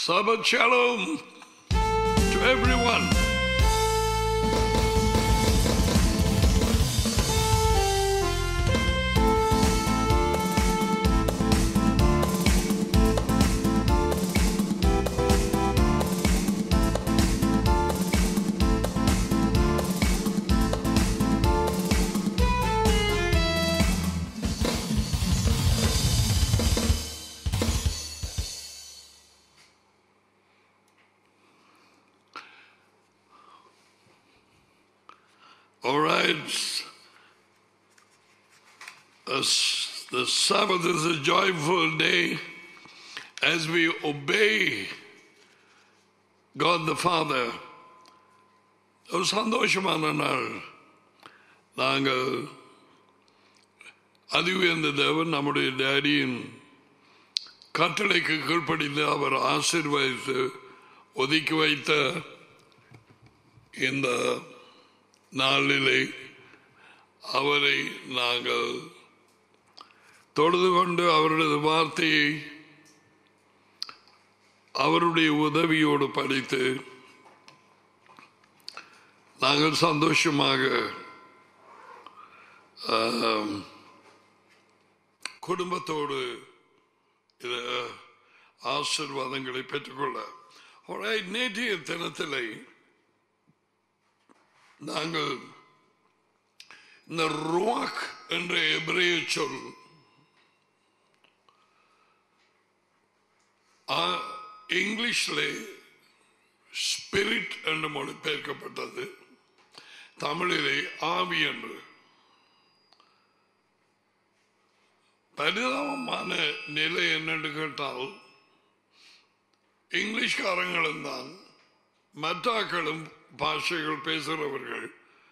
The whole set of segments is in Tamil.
Sabbath shalom to everyone. All right. As the Sabbath is a joyful day as we obey God the Father. ஒரு சந்தோஷமான நாள் நாங்கள் அதி உயர்ந்த தேவன் நம்முடைய டேடியின் கட்டளைக்கு கீழ்ப்படிந்து அவர் ஆசீர்வதித்து ஒதுக்கி வைத்த இந்த நாளிலே அவரை நாங்கள் தொழுது கொண்டு அவரது வார்த்தையை அவருடைய உதவியோடு படித்து நாங்கள் சந்தோஷமாக ஆம், குடும்பத்தோடு இத ஆசிர்வாதங்களை பெற்றுக்கொள்ள Alright, நேற்றைய தினத்திலே நாங்கள் இந்த ருவாக் என்ற எபிரேய சொல் ஆ- இங்கிலீஷிலே ஸ்பிரிட் என்று மொழிபெயர்க்கப்பட்டது தமிழிலே ஆவி என்று பரிதாபமான நிலை என்னென்று கேட்டால் இங்கிலீஷ்காரங்களும் தான் மற்றாக்களும் பாஷைகள் பேசுகிறவர்கள்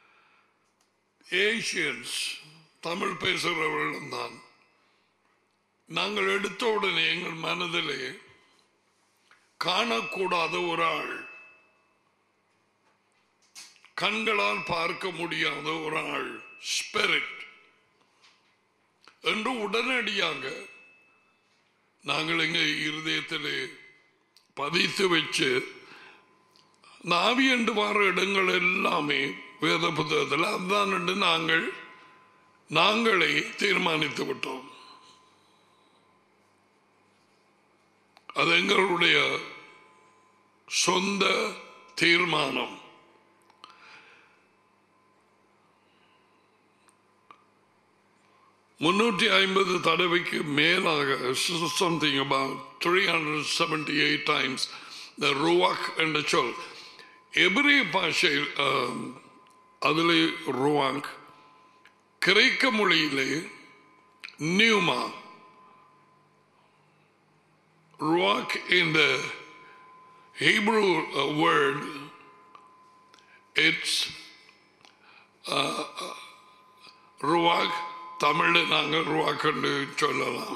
ஏசியன்ஸ் தமிழ் பேசுகிறவர்களும் தான் நாங்கள் எடுத்த உடனே எங்கள் மனதிலே காணக்கூடாத ஒரு ஆள் கண்களால் பார்க்க முடியாத ஒரு ஆள் ஸ்பிரிட் என்று உடனடியாக நாங்கள் எங்க இருதயத்திலே பதித்து வச்சு நாவி என்று வார இடங்கள் எல்லாமே வேத புத்தகத்தில் அதுதான் என்று நாங்கள் நாங்களே தீர்மானித்து விட்டோம் அது எங்களுடைய சொந்த தீர்மானம் முன்னூற்றி ஐம்பது தடவைக்கு மேலாக something about three hundred seventy eight times the ருவாக் என்ற சொல் எபிரிய பாஷை அதில் ருவாக் கிரேக்க மொழியிலே நியூமா ருவாக் in the Hebrew uh, word it's ருவாக் தமிழில் நாங்கள் ருவாக் என்று சொல்லலாம்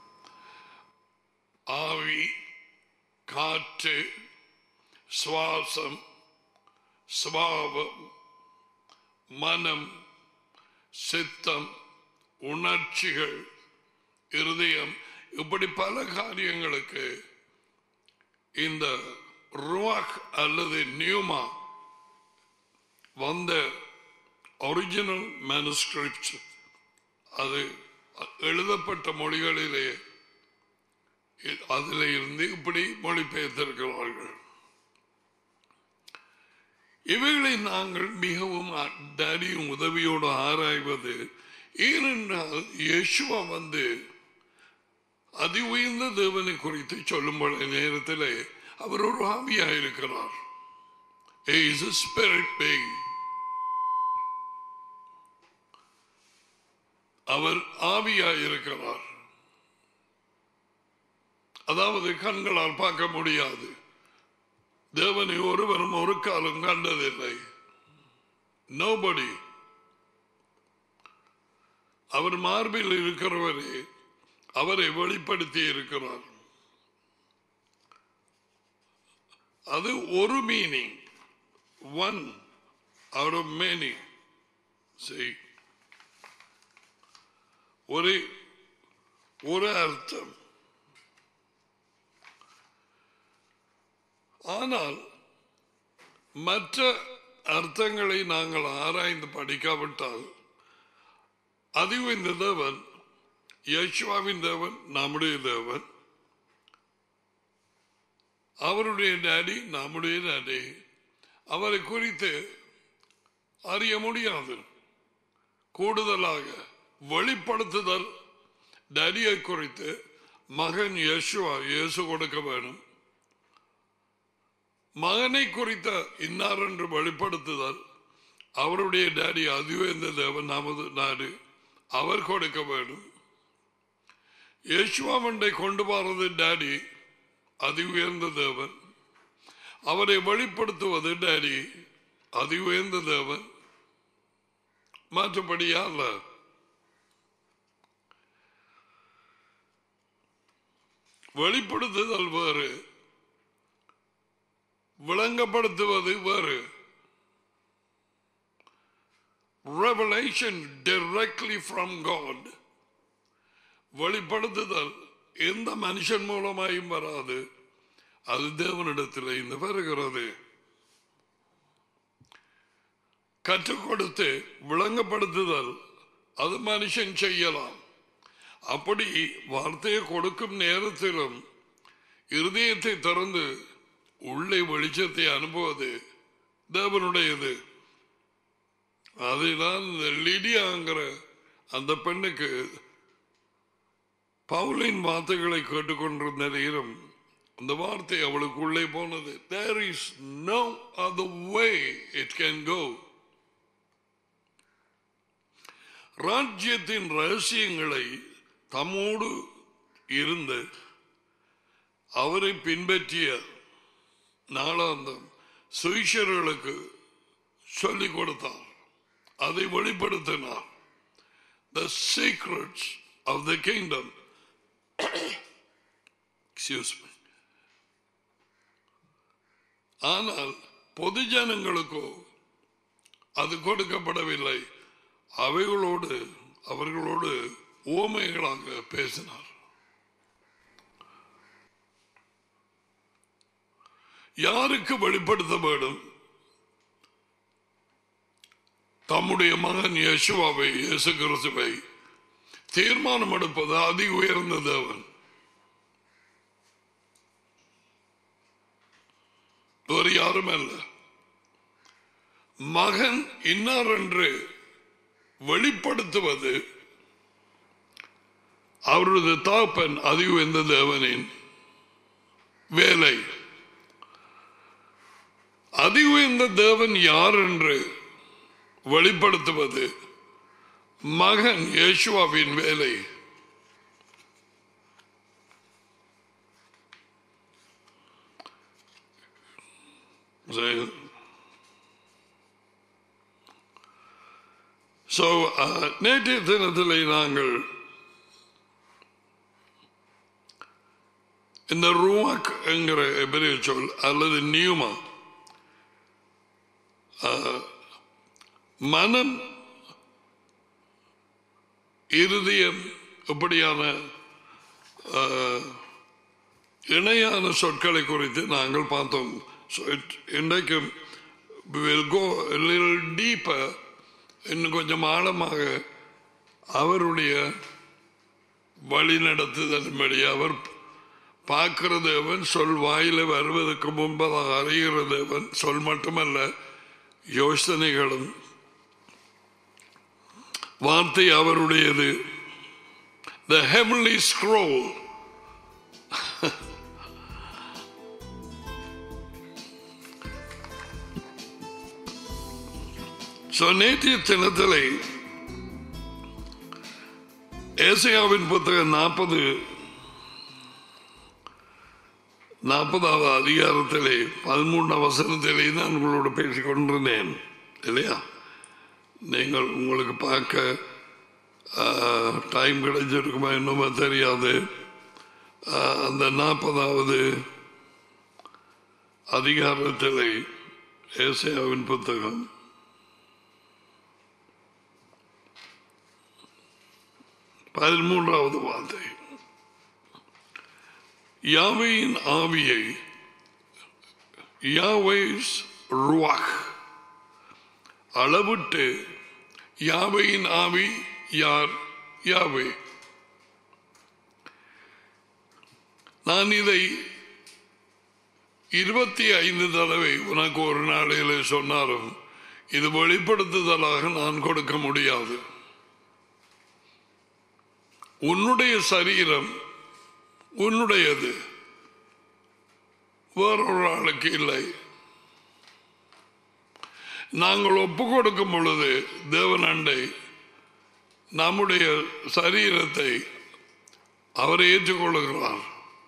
ஆவி காற்று சுவாசம் சுபாவம் மனம் சித்தம் உணர்ச்சிகள் இருதயம் இப்படி பல காரியங்களுக்கு இந்த ருவாக் அல்லது நியூமா வந்த ஒரிஜினல் மேனுஸ்கிரிப்ட் அது எழுதப்பட்ட மொழிகளிலே அதில் இருந்து இப்படி மொழிபெயர்த்திருக்கிறார்கள் இவைகளை நாங்கள் மிகவும் டேடியும் உதவியோடு ஆராய்வது ஏனென்றால் இயேசுவா வந்து அதி உயர்ந்த தேவனை குறித்து சொல்லும் பொழுது நேரத்தில் அவர் ஒரு ஆவியாயிருக்கிறார் இஸ் ஸ்பிரிட் being அவர் ஆவியாயிருக்கிறார் அதாவது கண்களால் பார்க்க முடியாது தேவனை ஒருவரும் ஒரு காலம் கண்டதில்லை நோபடி அவர் மார்பில் இருக்கிறவரே அவரை வெளிப்படுத்தி இருக்கிறார் அது ஒரு meaning one out of many செய் ஒரு ஒரு அர்த்தம் ஆனால் மற்ற அர்த்தங்களை நாங்கள் ஆராய்ந்து படிக்காவிட்டால் அதுவும் இந்த தேவன் யேசுவாவின் தேவன் நம்முடைய தேவன் அவருடைய டாடி நம்முடைய டாடி அவரை குறித்து அறிய முடியாது கூடுதலாக வெளிப்படுத்துதல் டேடியை குறித்து மகன் யேசுவா இயேசு கொடுக்க வேணும் மகனை குறித்த இன்னார் என்று வெளிப்படுத்துதல் அவருடைய டேடி அதுவே இந்த தேவன் நமது நாடு அவர் கொடுக்க வேண்டும் யேசுவாமண்டை கொண்டு போறது டேடி அதி உயர்ந்த தேவன் அவரை வெளிப்படுத்துவது டேடி அதி உயர்ந்த தேவன் மாற்றப்படியா அல்ல வெளிப்படுத்துதல் வேறு விளங்கப்படுத்துவது வேறு revelation directly from God வெளிப்படுத்துதல் எந்த மனுஷன் மூலமாயும் வராது அது தேவனிடத்தில் இருந்து வருகிறது கற்றுக் கொடுத்து விளங்கப்படுத்துதல் அது மனுஷன் செய்யலாம் அப்படி வார்த்தையை கொடுக்கும் நேரத்திலும் இருதயத்தை திறந்து உள்ளே வெளிச்சத்தை அனுப்புவது தேவனுடையது அதைதான் இந்த லிடியாங்கிற அந்த பெண்ணுக்கு பவுலின் வார்த்தைகளை கேட்டுக்கொண்டிருந்த நேரம் அந்த வார்த்தை அவளுக்கு உள்ளே போனது there is no other way it can go ராஜ்யத்தின் ரகசியங்களை தம்மோடு இருந்து அவரை பின்பற்றிய நாளாந்தம் சுவிஷர்களுக்கு சொல்லிக் கொடுத்தார் அதை வெளிப்படுத்தினார் the secrets of the kingdom excuse me ஆனால் பொது ஜனங்களுக்கோ அது கொடுக்கப்படவில்லை அவைகளோடு அவர்களோடு ஓமைகளாக பேசினார் யாருக்கு வெளிப்படுத்த வேண்டும் தம்முடைய மகன் யேசுவாவை இயேசு கிறிஸ்துவை தீர்மானம் எடுப்பது அதி உயர்ந்த தேவன் வேறு யாரும் அல்ல மகன் இன்னார் என்று வெளிப்படுத்துவது அவரது தாப்பன் அதி உயர்ந்த தேவனின் வேலை அதி உயர்ந்த தேவன் யார் என்று வெளிப்படுத்துவது மகன் யேசுவாவின் வேலை ஸோ நேற்றைய தினத்தில் நாங்கள் இந்த ரூமாக் என்கிற பெரிய சொல் அல்லது நியூமா மனம் இருதயம் இப்படியான இணையான சொற்களை குறித்து நாங்கள் பார்த்தோம் இன்றைக்கும் வில் கோ லில் டீப்பர் இன்னும் கொஞ்சம் ஆழமாக அவருடைய வழி நடத்துதன்படி அவர் பார்க்கிற தேவன் சொல் வாயில வருவதற்கு முன்பதாக அறிகிற தேவன் சொல் மட்டுமல்ல யோசனைகளும் வார்த்தை அவருடையது த ஹெவன்லி ஸ்க்ரோல் ஸோ நேற்றைய தினத்திலே ஏசையாவின் புத்தகம் நாற்பது நாற்பதாவது அதிகாரத்திலே பதிமூணாம் வசனத்திலே நான் உங்களோட பேசிக் கொண்டிருந்தேன் இல்லையா நீங்கள் உங்களுக்கு பார்க்க டைம் கிடைச்சிருக்குமா என்னமோ தெரியாது அந்த நாற்பதாவது அதிகாரத்திலே ஏசையாவின் புத்தகம் பதிமூன்றாவது வார்த்தை யாவையின் ஆவியை யாவேஸ் ருவாக் அளவிட்டு யாவையின் ஆவி யார் யாவே நான் இதை இருபத்தி ஐந்து தடவை உனக்கு ஒரு நாளையில சொன்னாலும் இது வெளிப்படுத்துதலாக நான் கொடுக்க முடியாது உன்னுடைய சரீரம் உன்னுடையது வேறொரு ஆளுக்கு இல்லை நாங்கள் ஒப்பு கொடுக்கும் பொழுது தேவன் அண்டை நம்முடைய சரீரத்தை அவர் ஏற்றுக்கொள்கிறார்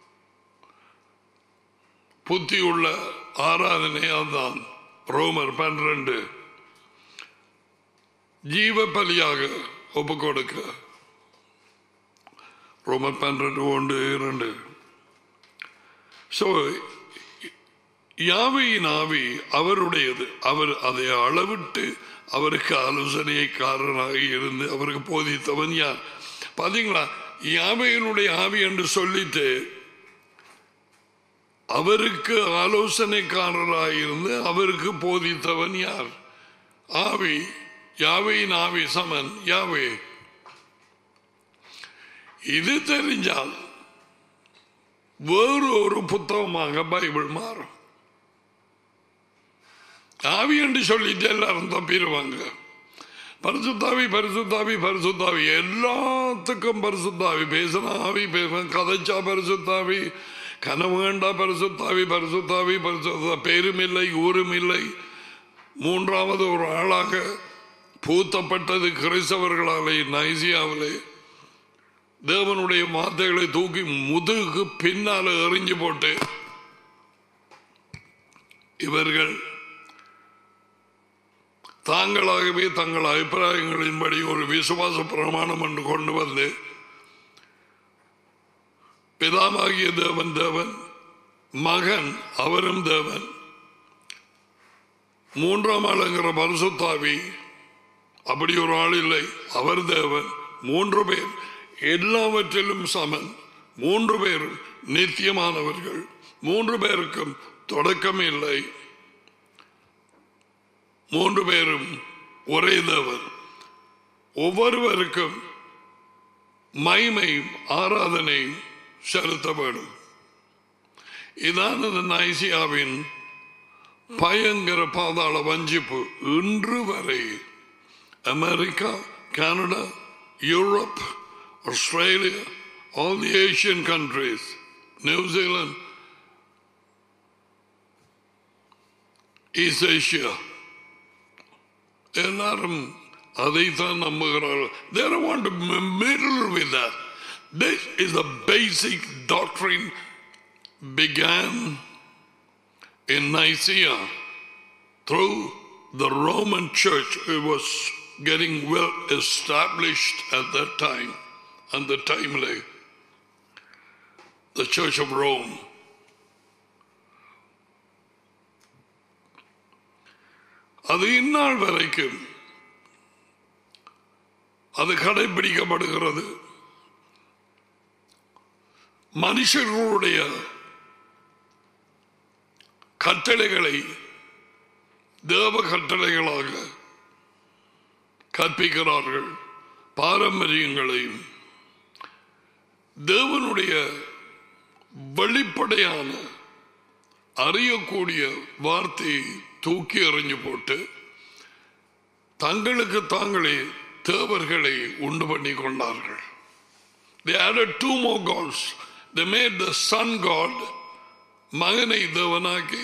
புத்தியுள்ள ஆராதனை அதுதான் ரோமர் பன்னிரண்டு ஜீவ பலியாக ஒப்பு கொடுக்க ரோமர் பன்னிரண்டு ஒன்று இரண்டு ஸோ யாவையின் ஆவி அவருடையது அவர் அதை அளவிட்டு அவருக்கு ஆலோசனைக்காரனாக இருந்து அவருக்கு போதித்தவன் யார் பாத்தீங்களா யாவையினுடைய ஆவி என்று சொல்லிட்டு அவருக்கு ஆலோசனைக்காரராக இருந்து அவருக்கு போதித்தவன் யார் ஆவி யாவையின் ஆவி சமன் யாவே இது தெரிஞ்சால் வேறு ஒரு புத்தகமாக பைபிள் மாறும் ஆவி என்று சொல்லிட்டு எல்லாரும் தப்பிடுவாங்க பரிசுத்தாவி பரிசுத்தாவி பரிசுத்தாவி எல்லாத்துக்கும் பரிசுத்தாவி பேசின ஆவி பேச கதைச்சா பரிசுத்தாவி கனவு கண்டா பரிசுத்தாவி பரிசுத்தாவி பரிசுத்தா பேரும் இல்லை ஊரும் இல்லை மூன்றாவது ஒரு ஆளாக பூத்தப்பட்டது கிறிஸ்தவர்களாலே நைசியாவிலே தேவனுடைய வார்த்தைகளை தூக்கி முதுகுக்கு பின்னால எறிஞ்சு போட்டு இவர்கள் தாங்களாகவே தங்கள் அபிப்பிராயங்களின்படி ஒரு விசுவாச பிரமாணம் என்று கொண்டு வந்து பிதாமாகிய தேவன் தேவன் மகன் அவரும் தேவன் மூன்றாம் ஆளுங்கிற பரிசுத்தாவி அப்படி ஒரு ஆள் இல்லை அவர் தேவன் மூன்று பேர் எல்லாவற்றிலும் சமன் மூன்று பேரும் நித்தியமானவர்கள் மூன்று பேருக்கும் தொடக்கம் இல்லை மூன்று பேரும் ஒரே தேவன் ஒவ்வொருவருக்கும் மைமையும் ஆராதனையும் செலுத்த வேண்டும் இதான் இந்த நைசியாவின் பயங்கர பாதாள வஞ்சிப்பு இன்று வரை America Canada Europe Australia all the Asian countries New Zealand East Asia எல்லாரும் அதைத்தான் நம்புகிறார்கள் they don't want to meddle with that this is the basic doctrine began in Nicaea through the Roman church it was getting well established at that time and the timely the church of Rome அது இந்நாள் வரைக்கும் அது கடைபிடிக்கப்படுகிறது மனுஷர்களுடைய கட்டளைகளை தேவ கட்டளைகளாக கற்பிக்கிறார்கள் பாரம்பரியங்களையும் தேவனுடைய வெளிப்படையான அறியக்கூடிய வார்த்தையை தூக்கி எறிஞ்சு போட்டு தங்களுக்கு தாங்களே தேவர்களை உண்டு பண்ணி கொண்டார்கள் They added two more gods. They made the sun god, மகனை தேவனாக்கி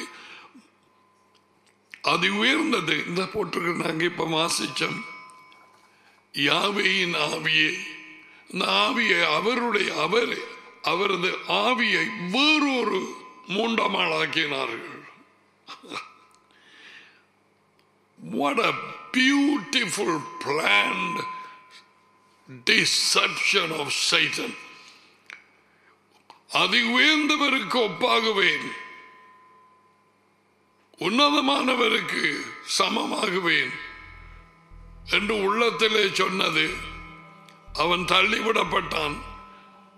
அது உயர்ந்தது இந்த போட்டிருக்கு நாங்க இப்ப வாசிச்சோம் யாவையின் ஆவியை இந்த ஆவியை அவருடைய அவர் அவரது ஆவியை வேறொரு மூன்றாம் ஆளாக்கினார்கள் What a beautiful planned deception of Satan. அதி உயர்ந்தவருக்கு ஒப்பாகுவேன் உன்னதமானவருக்கு சமமாகுவேன் என்று உள்ளத்திலே சொன்னது அவன் தள்ளிவிடப்பட்டான்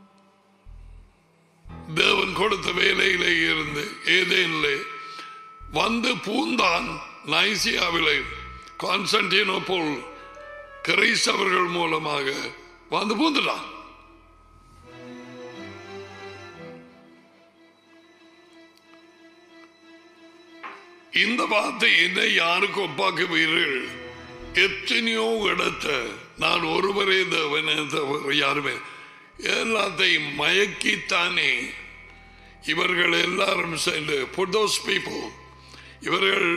தேவன் கொடுத்த வேலையிலே இருந்து ஏதேனிலே வந்து பூந்தான் நைசியாவிலே கான்ஸ்டன்டினோபோல் கிரைஸ்தவர்கள் மூலமாக வந்து பூந்துட்டான் இந்த வார்த்தை என்னை யாருக்கு ஒப்பாக்குவீர்கள் எத்தனையோ இடத்த நான் ஒருவரே தேவன் தவிர யாருமே எல்லாத்தையும் மயக்கித்தானே இவர்கள் எல்லாரும் சேர்ந்து for those people இவர்கள்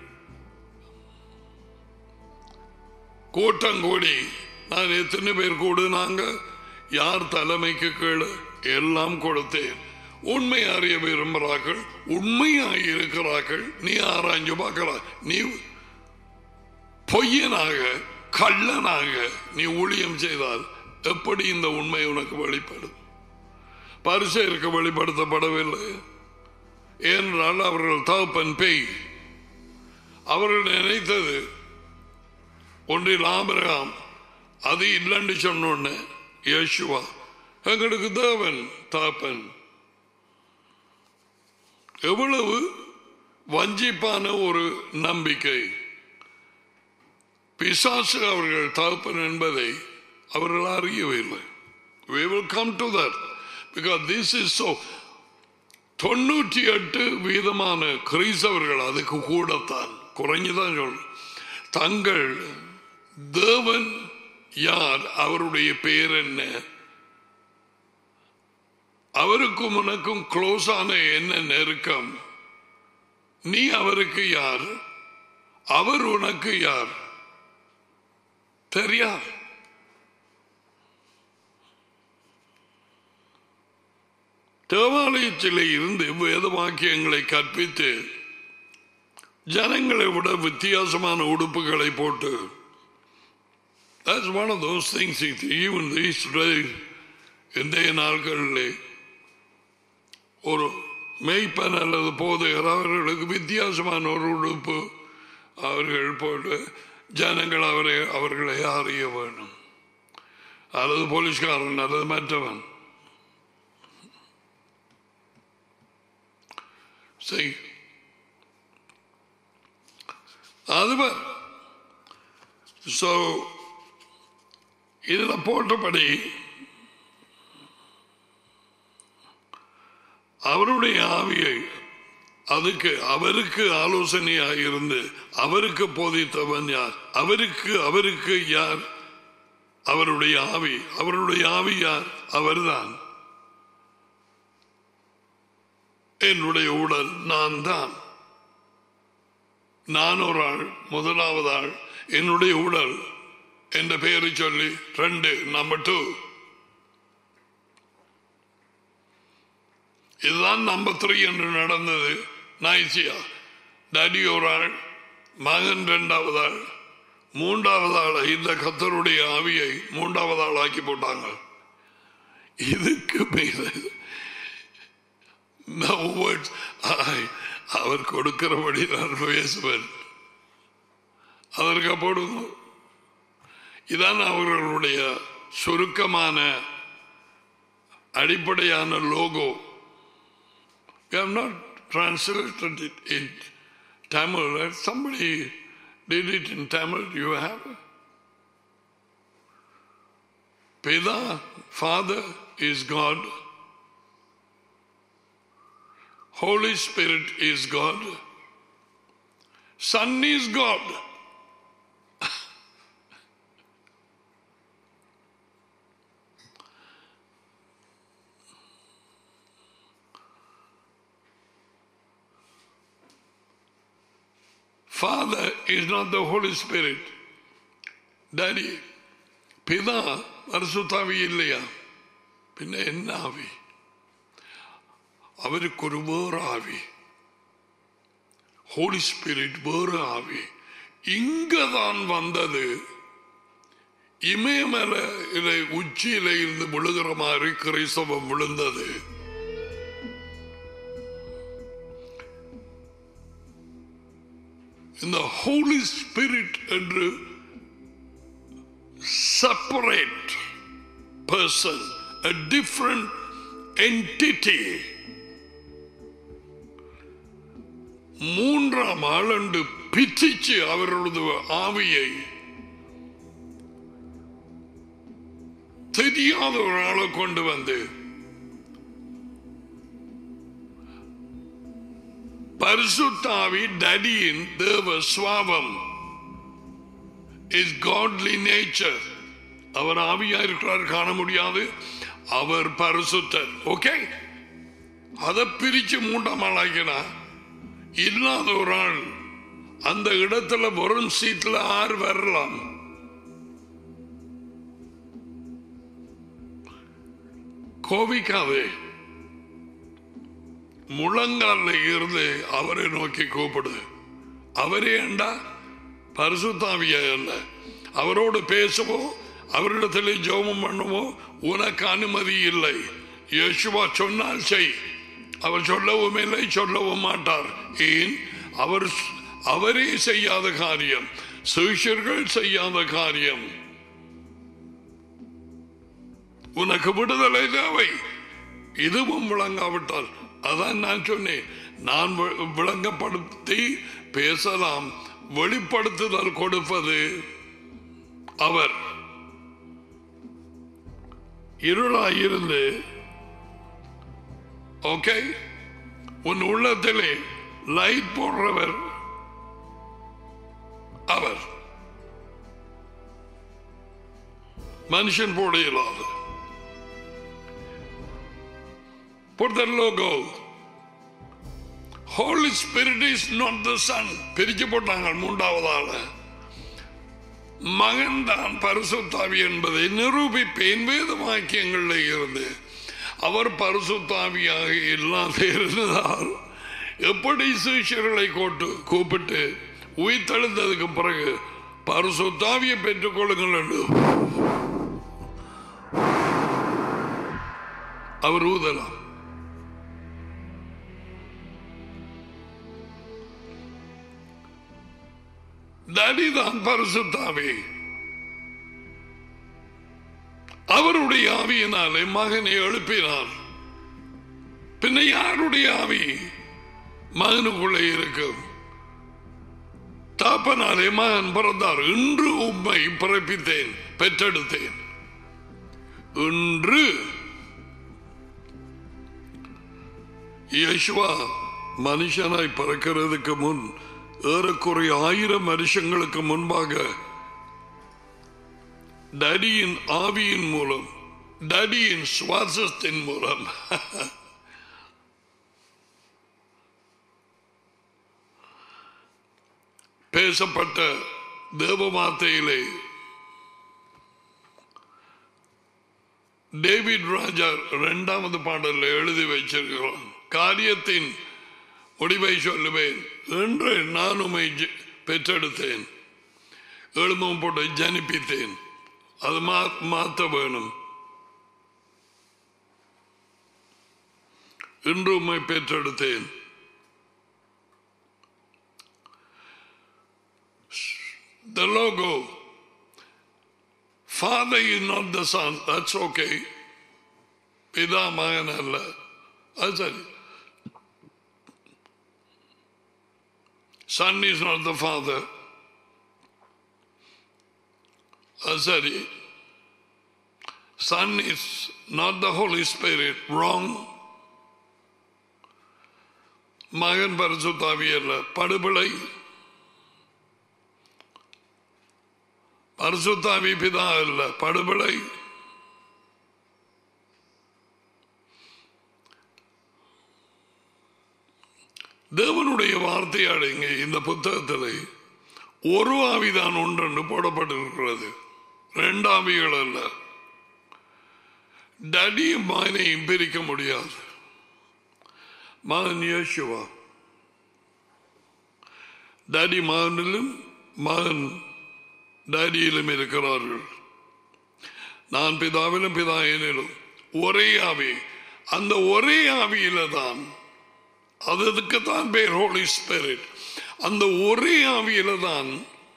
கூட்டம் கூடி நான் எத்தனை பேர் கூடுனாங்க யார் தலைமைக்கு கீழே எல்லாம் கொடுத்தேன் உண்மை அறிய விரும்புகிறார்கள் உண்மையாக இருக்கிறார்கள் நீ ஆராய்ஞ்சு பார்க்கிறாய் நீ பொய்யனாக கள்ளனாக நீ ஊழியம் செய்தால் எப்படி இந்த உண்மை உனக்கு வெளிப்படும் பரிசெயருக்கு வெளிப்படுத்தப்படவில்லை ஏனென்றால் அவர்கள் தகப்பன் பேய் அவர்கள் நினைத்தது ஒன்றில் ஆபிரகாம் அது இல்லைன்னு சொன்னோன்னு யேசுவா எங்களுக்கு தேவன் தாப்பன் எவ்வளவு வஞ்சிப்பான ஒரு நம்பிக்கை பிசாசு அவர்கள் தகப்பன் என்பதை அவர்கள் அறியவில்லை we will come to that because this is so தொண்ணூற்றி எட்டு வீதமான கிறிஸ்தவர்கள் அதுக்கு கூடத்தான் குறைஞ்சுதான் சொல் தங்கள் தேவன் யார் அவருடைய பெயர் என்ன அவருக்கும் உனக்கும் க்ளோஸ் ஆன என்ன நெருக்கம் நீ அவருக்கு யார் அவர் உனக்கு யார் தெரியாது தேவாலயத்தில் இருந்து வேத வாக்கியங்களை கற்பித்து ஜனங்களை விட வித்தியாசமான உடுப்புகளை போட்டு That's one of those things, even these days, இன்றைய நாட்களிலே ஒரு மெய்ப்பன் அல்லது போதையர் அவர்களுக்கு வித்தியாசமான ஒரு உடுப்பு அவர்கள் போட்டு ஜனங்கள் அவரை அவர்களை அறிய வேணும் அல்லது போலீஸ்காரன் அல்லது மற்றவன் செய் அது ஸோ இதில் போட்டபடி அவருடைய ஆவியை அதுக்கு அவருக்கு ஆலோசனையாக இருந்து அவருக்கு போதித்தவன் யார் அவருக்கு அவருக்கு யார் அவருடைய ஆவி அவருடைய ஆவி யார் அவர்தான் என்னுடைய உடல் நான் தான் நான் ஒரு ஆள் முதலாவது ஆள் என்னுடைய உடல் என்ற பெயரை சொல்லி ரெண்டு நம்பர் டூ இதுதான் நம்பர் த்ரீ என்று நடந்தது நாய்ச்சியா டாடி ஒரு ஆள் மகன் இரண்டாவது ஆள் மூன்றாவது ஆள் இந்த கத்தருடைய ஆவியை மூன்றாவது ஆள் ஆக்கி போட்டாங்க இதுக்கு மேல no words. I- அவர் கொடுக்கிறபடி நான் பேசுவேன் அதற்கு போடுங்க இதான் அவர்களுடைய சுருக்கமான அடிப்படையான logo We have not translated it in Tamil. right? Somebody did it in Tamil. You have? Peda, Father is God. Holy Spirit is God. Son is God. Father is not the Holy Spirit. Daddy, பிதா பரிசுத்தாவி இல்லையா பின்ன என்ன ஆவி அவருக்கு ஒரு வேறு ஆவி ஹோலி ஸ்பிரிட் வேறு ஆவி இங்கதான் வந்தது இமயமல இலை உச்சியில இருந்து விழுகிற மாதிரி கிறிஸ்தவம் விழுந்தது இந்த ஹோலி ஸ்பிரிட் என்று separate person, a different entity. மூன்றாம் ஆளண்டு பிச்சிச்சு அவரது ஆவியை தெரியாத ஒரு ஆளை கொண்டு வந்து பரிசுத்தாவி டடியின் தேவ சுவாபம் இஸ் காட்லி நேச்சர் அவர் ஆவியா இருக்கிறார் காண முடியாது அவர் பரிசுத்தர் ஓகே அதை பிரிச்சு மூன்றாம் ஆளாக்கினா இல்லாத ஒரு ஆள் அந்த இடத்துல வரும் சீட்ல ஆறு வரலாம் கோபிக்காதே முழங்கால இருந்து அவரை நோக்கி கூப்பிடு அவரே ஏண்டா பரிசுத்தாவிய அல்ல அவரோடு பேசவோ அவரிடத்திலே ஜெபம் பண்ணவோ உனக்கு அனுமதி இல்லை யேசுவா சொன்னால் செய் அவர் சொல்லவும் இல்லை சொல்லவும் மாட்டார் ஏன் அவர் அவரே செய்யாத காரியம் சிஷியர்கள் செய்யாத காரியம் உனக்கு விடுதலை தேவை இதுவும் விளங்காவிட்டால் அதான் நான் சொன்னேன் நான் வி- விளங்கப்படுத்தி பேசலாம் வெளிப்படுத்துதல் கொடுப்பது அவர் இருளாயிருந்து ஓகே உன் உள்ளத்திலே லைட் போடுறவர் அவர் மனுஷன் போட இயலாது Put the logo. Holy Spirit is not the Son. பிரிச்சு போட்டாங்க மூன்றாவதால மகன் தான் பரிசுத்தாவி என்பதை நிரூபிப்பேன் வேத வாக்கியங்களில் இருந்து அவர் பரிசுத்தாவியாக இல்லாத இருந்தால் எப்படி சிஷியர்களை கோட்டு கூப்பிட்டு உயிர்த்தெழுந்ததுக்கு பிறகு பரிசுத்தாவியை பெற்றுக் கொள்ளுங்கள் என்று அவர் ஊதலாம் தடிதான் பரிசுத்தாவி அவருடைய ஆவியினாலே மகனை எழுப்பினார் பின்ன யாருடைய ஆவி மகனுக்குள்ளே இருக்கும் தாப்பனாலே மகன் பிறந்தார் இன்று உம்மை பிறப்பித்தேன் பெற்றெடுத்தேன் இன்று யேசுவா மனுஷனாய் பிறக்கிறதுக்கு முன் ஏறக்குறைய ஆயிரம் வருஷங்களுக்கு முன்பாக டடியின் ஆவியின் மூலம் டடியின் சுவாசத்தின் மூலம் பேசப்பட்ட தேவ வார்த்தையிலே டேவிட் ராஜா இரண்டாவது பாடல்ல எழுதி வச்சிருக்கிறோம் காரியத்தின் முடிவை சொல்லுவேன் என்று நான் உமை ஜ- பெற்றெடுத்தேன் எழுமம் போட்டு ஜனிப்பித்தேன் அது மா- மாத்த வேணும் இன்று உம்மை பெற்றெடுத்தேன் The logo. Father is not the son. That's okay. பிதா மகன் அல்ல அது சரி Son is not the father. அது சரி Son is not the Holy Spirit. Wrong. மகன் பரிசுத்தாவி அல்ல படுபிளை பரிசுத்தாவி பிதா அல்ல படுபிளை தேவனுடைய வார்த்தையாடுங்க இந்த புத்தகத்தில் ஒரு ஆவிதான் ஒன்றென்று போடப்பட்டிருக்கிறது ரெண்டு ஆவிகள் அல்ல டடியும் மகனையும் பிரிக்க முடியாது மகன் யேசுவா டாடி மகனிலும் மகன் டாடியிலும் இருக்கிறார்கள் நான் பிதாவிலும் பிதா என்னிலும் ஒரே ஆவி அந்த ஒரே ஆவியில தான் அதுக்கு தான் பேர் ஹோலி ஸ்பிரிட் அந்த ஒரே ஆவியில தான்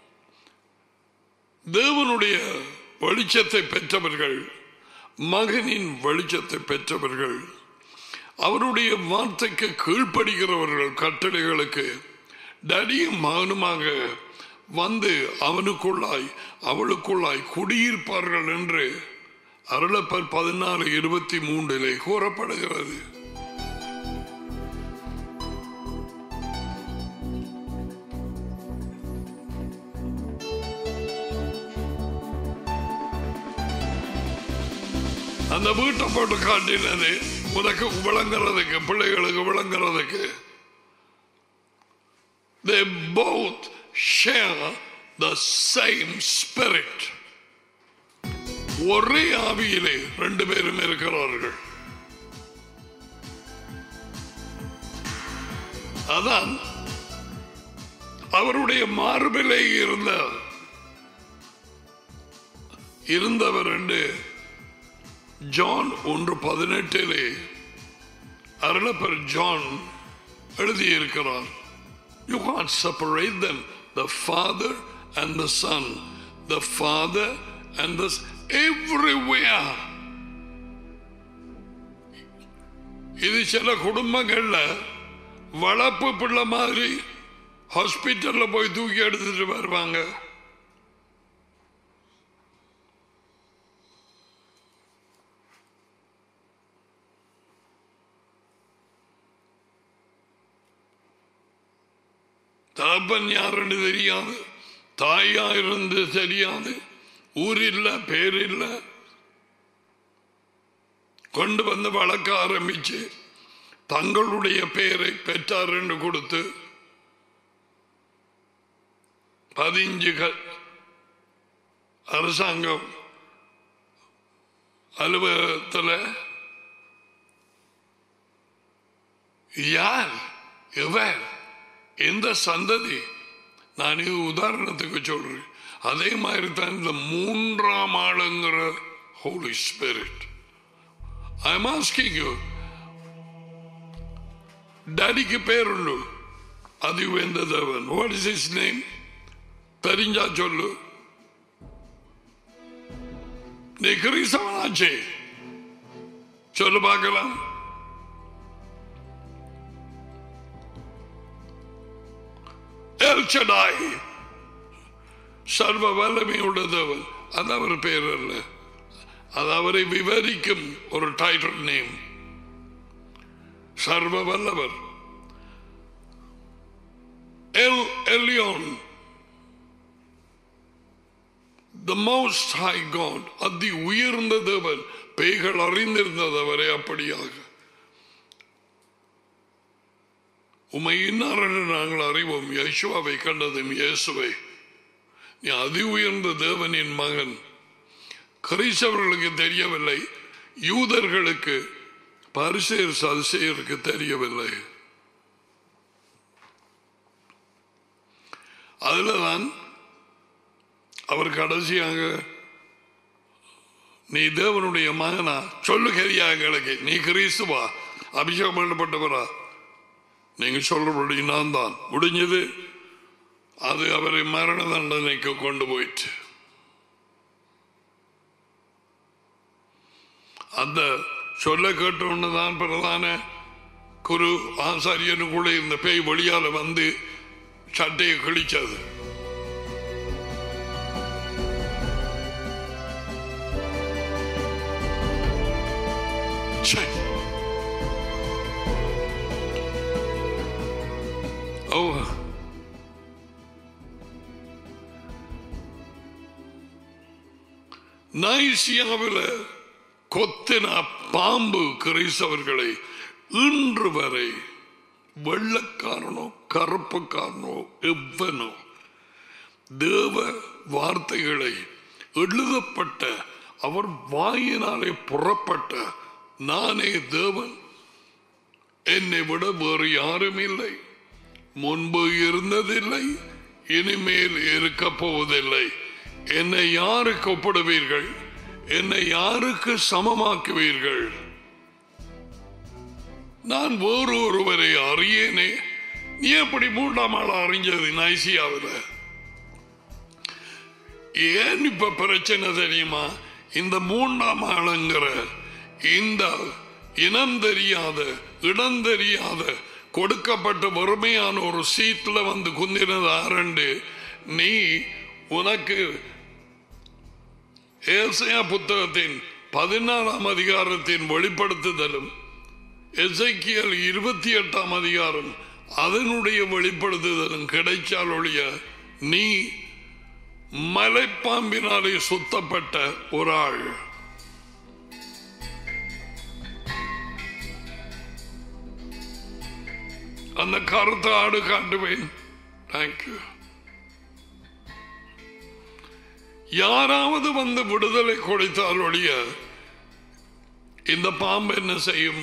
தேவனுடைய வெளிச்சத்தை பெற்றவர்கள் மகனின் வெளிச்சத்தை பெற்றவர்கள் அவருடைய வார்த்தைக்கு கீழ்ப்படுகிறவர்கள் கட்டளைகளுக்கு டடியும் மகனுமாக வந்து அவனுக்குள்ளாய் அவளுக்குள்ளாய் குடியிருப்பார்கள் என்று அருளப்பர் பதினாலு இருபத்தி மூன்றிலே கூறப்படுகிறது அந்த வீட்டை போட்டு காட்டினது உனக்கு விளங்குறதுக்கு பிள்ளைகளுக்கு விளங்குறதுக்கு they both share the same spirit ஒரே ஆவியிலே ரெண்டு பேரும் இருக்கிறார்கள் அதான் அவருடைய மார்பிலே இருந்த இருந்தவர் என்று ஜான் ஒன்று பதினெட்டிலே அருளப்பர் ஜான் எழுதியிருக்கிறார் you can separate them the father and the son the father and the everywhere இது சில குடும்பங்கள்ல வளர்ப்பு பிள்ளை மாதிரி ஹாஸ்பிட்டல்ல போய் தூக்கி எடுத்துட்டு வருவாங்க தகப்பன் யாருன்னு தெரியாது தாயா இருந்து தெரியாது ஊர் இல்ல பேர் இல்ல கொண்டு வந்து வளர்க்க ஆரம்பிச்சு தங்களுடைய பெயரை பெற்றார் என்று கொடுத்து பதிஞ்சு க- அரசாங்கம் அலுவலகத்தில் யார் எவர் எந்த சந்ததி நான் இது உதாரணத்துக்கு சொல்றேன் அதே மாதிரி தான் இந்த மூன்றாம் ஆளுங்கிற Holy Spirit I am asking you டாடிக்கு பேருண்டு அது எந்த தேவன் வாட் இஸ் இஸ் நேம் தெரிஞ்சா சொல்லு நீ கிறிஸ்தவனாச்சே சொல்லு பார்க்கலாம் எல்சடாய் சர்வ வல்லமை உள்ளதவன் அது அவர் பேர் அல்ல அது அவரை விவரிக்கும் ஒரு டைட்டில் நேம் சர்வ வல்லவர் எல் எலியோன் த மோஸ்ட் ஹை காட் அதி உயர்ந்த தேவன் பேய்கள் அறிந்திருந்தது அவரை அப்படியாக உமை இன்னார் என்று நாங்கள் அறிவோம் யேசுவாவை கண்டதும் இயேசுவை நீ அதி உயர்ந்த தேவனின் மகன் கிறிஸ்தவர்களுக்கு தெரியவில்லை யூதர்களுக்கு பரிசேர் சதிசேயருக்கு தெரியவில்லை அதுலதான் அவர் கடைசியாக நீ தேவனுடைய மகனா சொல்லு கரியா எங்களுக்கு நீ கிறிஸ்துவா அபிஷேகம் பண்ணப்பட்டவரா நீங்க சொல்றபடி நான் தான் முடிஞ்சது அது அவரை மரண தண்டனைக்கு கொண்டு போயிட்டு அந்த சொல்ல கேட்டோன்னு தான் பிரதான குரு ஆசாரியனுக்குள்ள இந்த பேய் வெளியால வந்து சட்டையை கிழிச்சது ச்சே. ஓ நைசியாவில் கொத்தின பாம்பு கிறிஸ்தவர்களை இன்று வரை வெள்ளக்காரனோ கருப்புக்காரனோ எவ்வனோ தேவ வார்த்தைகளை எழுதப்பட்ட அவர் வாயினாலே புறப்பட்ட நானே தேவன் என்னை விட வேறு யாரும் இல்லை முன்பு இருந்ததில்லை இனிமேல் இருக்க போவதில்லை என்னை யாருக்கு ஒப்பிடுவீர்கள் என்னை யாருக்கு சமமாக்குவீர்கள் நான் வேறு ஒருவரை அறியேனே நீ எப்படி மூன்றாம் ஆள் அறிஞ்சது நைசியாவில் ஏன் இப்ப பிரச்சனை தெரியுமா இந்த மூன்றாம் ஆளுங்கிற இந்த இனம் தெரியாத இடம் தெரியாத கொடுக்கப்பட்ட வறுமையான ஒரு சீட்ல வந்து குந்தினது ஆரண்டு நீ உனக்கு ஏசையா புத்தகத்தின் பதினாறாம் அதிகாரத்தின் வெளிப்படுத்துதலும் எசைக்கியல் இருபத்தி எட்டாம் அதிகாரம் அதனுடைய வெளிப்படுத்துதலும் கிடைச்சால் ஒழிய நீ மலைப்பாம்பினாலே சுத்தப்பட்ட ஒரு ஆள் அந்த கருத்த ஆடு காட்டுவேன் தேங்க்யூ யாராவது வந்து விடுதலை கொடுத்தால் ஒழிய இந்த பாம்பு என்ன செய்யும்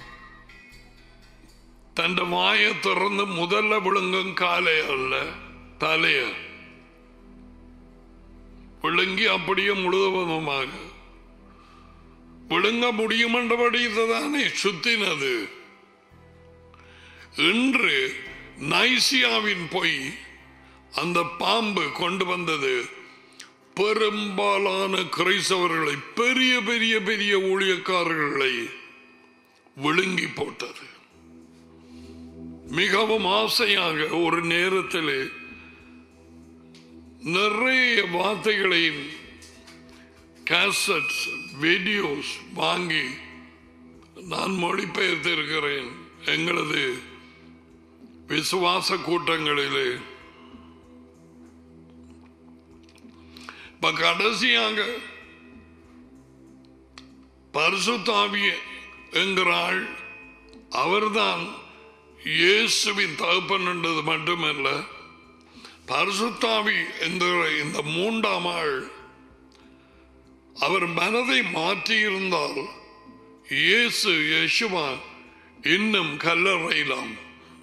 தன் வாயை திறந்து முதல்ல விழுங்கும் காலை அல்ல தலைய விழுங்கி அப்படியே முழுவதுமாக விழுங்க முடியும் என்றபடி தானே சுத்தினது இன்று நைசியாவின் பொய் அந்த பாம்பு கொண்டு வந்தது பெரும்பாலான கிரைஸ்தவர்களை பெரிய பெரிய பெரிய ஊழியக்காரர்களை விழுங்கி போட்டது மிகவும் ஆசையாக ஒரு நேரத்தில் நிறைய வார்த்தைகளையும் கேசட்ஸ் வீடியோஸ் வாங்கி நான் மொழிபெயர்த்திருக்கிறேன் எங்களது விசுவாச கூட்டங்களிலே இப்ப கடைசியாக பரிசுத்தாவிய என்கிறாள் அவர்தான் இயேசுவின் தகப்பன் என்றது மட்டுமல்ல பரிசுத்தாவி என்கிற இந்த மூன்றாம் ஆள் அவர் மனதை மாற்றியிருந்தால் இயேசு யேசுவா இன்னும் கல்லறையிலாம்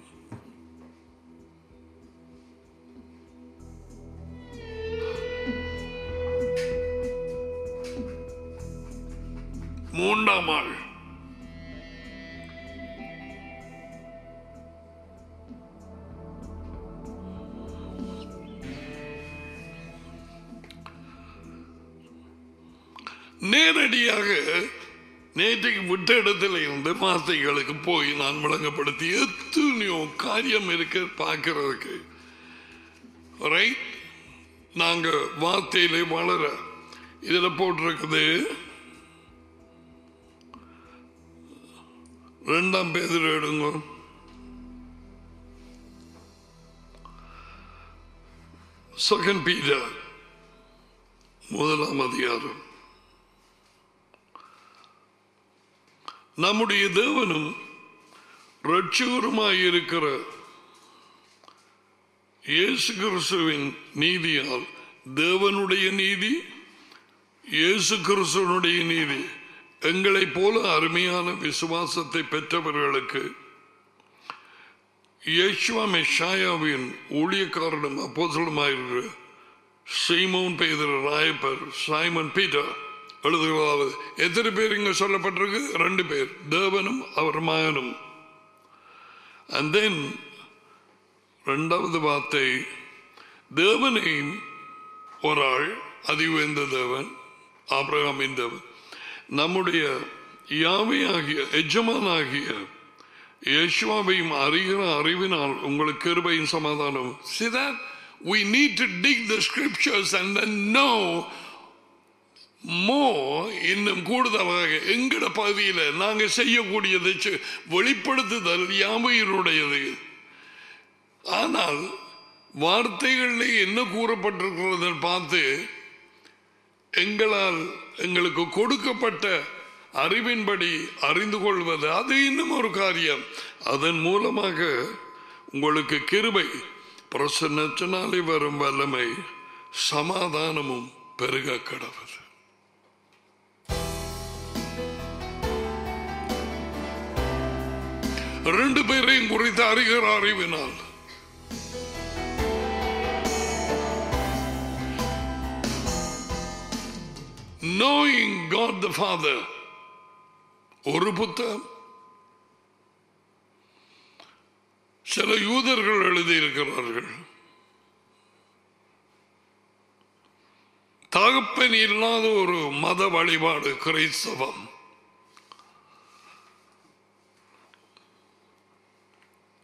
மூன்றாம் ஆள் நேரடியாக நேற்றைக்கு விட்ட இடத்துல இருந்து வார்த்தைகளுக்கு போய் நான் விளங்கப்படுத்தி எத்தனையோ காரியம் இருக்கு பார்க்கறதுக்கு ரைட் நாங்க வார்த்தையிலே வளர இதுல போட்டிருக்குது ரெண்டாம் பேதில் எடுங்க செகண்ட் பீட்டர் முதலாம் அதிகாரம் நம்முடைய தேவனும் ரட்சகருமாயிருக்கிற இயேசு கிறிஸ்துவின் நீதியால் தேவனுடைய நீதி இயேசு கிறிஸ்துவனுடைய நீதி எங்களைப் போல அருமையான விசுவாசத்தை பெற்றவர்களுக்கு யேசுவா மெஷாயாவின் ஊழியக்காரனும் அப்போசலுமாயிருக்கிற சீமோன் பெய்தர் ராயப்பர் சைமன் பீட்டர் எழுதுகிறதாவது எத்தனை பேர் இங்க சொல்லப்பட்டிருக்கு ரெண்டு பேர் தேவனும் அவர் மகனும் and then ரெண்டாவது வார்த்தை தேவனையும் ஒரு ஆள் அதிவேந்த தேவன் ஆபிரகாமின் தேவன் நம்முடைய யாவையாகிய எஜமானாகிய யேசுவாவையும் அறிகிற அறிவினால் உங்களுக்கு கிருபையும் சமாதானம் see that we need to dig the scriptures and then know மோ இன்னும் கூடுதலாக எங்கட பகுதியில் நாங்க செய்யக்கூடியதை செ- வெளிப்படுத்துதல் யாவையினுடையது ஆனால் வார்த்தைகளில் என்ன கூறப்பட்டிருக்கிறது பார்த்து எங்களால் எங்களுக்கு கொடுக்கப்பட்ட அறிவின்படி அறிந்து கொள்வது அது இன்னும் ஒரு காரியம் அதன் மூலமாக உங்களுக்கு கிருபை பிரசன்னத்தினாலே வரும் வல்லமை சமாதானமும் பெருக கடவுது ரெண்டு பேரையும் குறித்து அறிகிற அறிவினால் knowing God the Father ஒரு புத்தகம் சில யூதர்கள் எழுதியிருக்கிறார்கள் தகப்பன் இல்லாத ஒரு மத வழிபாடு கிறிஸ்தவம்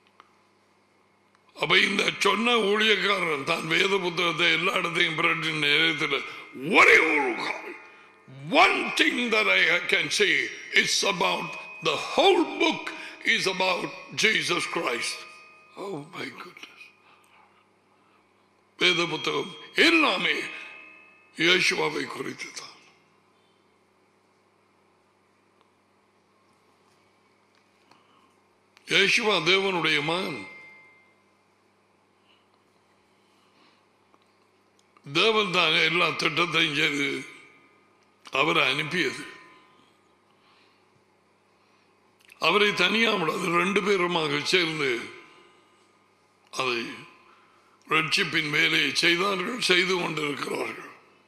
அப்ப இந்த சொன்ன ஊழியக்காரன் தான் வேத புத்தகத்தை எல்லா இடத்தையும் பிரட்டி நேரத்தில் ஒரே ஒரு காரியம். one thing that I can say is about the whole book is about Jesus Christ. Oh my goodness. வேத புத்தகம் எல்லாமே இயேசுவாவை குறித்து தான் இயேசுவா தேவனுடைய மகன் தேவன் தான் எல்லா திட்டத்தையும் செய்து அவரை அனுப்பியது அவரை தனியாமல் ரெண்டு பேருமாக சேர்ந்து அதை ரட்சிப்பின் வேலையை செய்தார்கள் செய்து கொண்டிருக்கிறார்கள்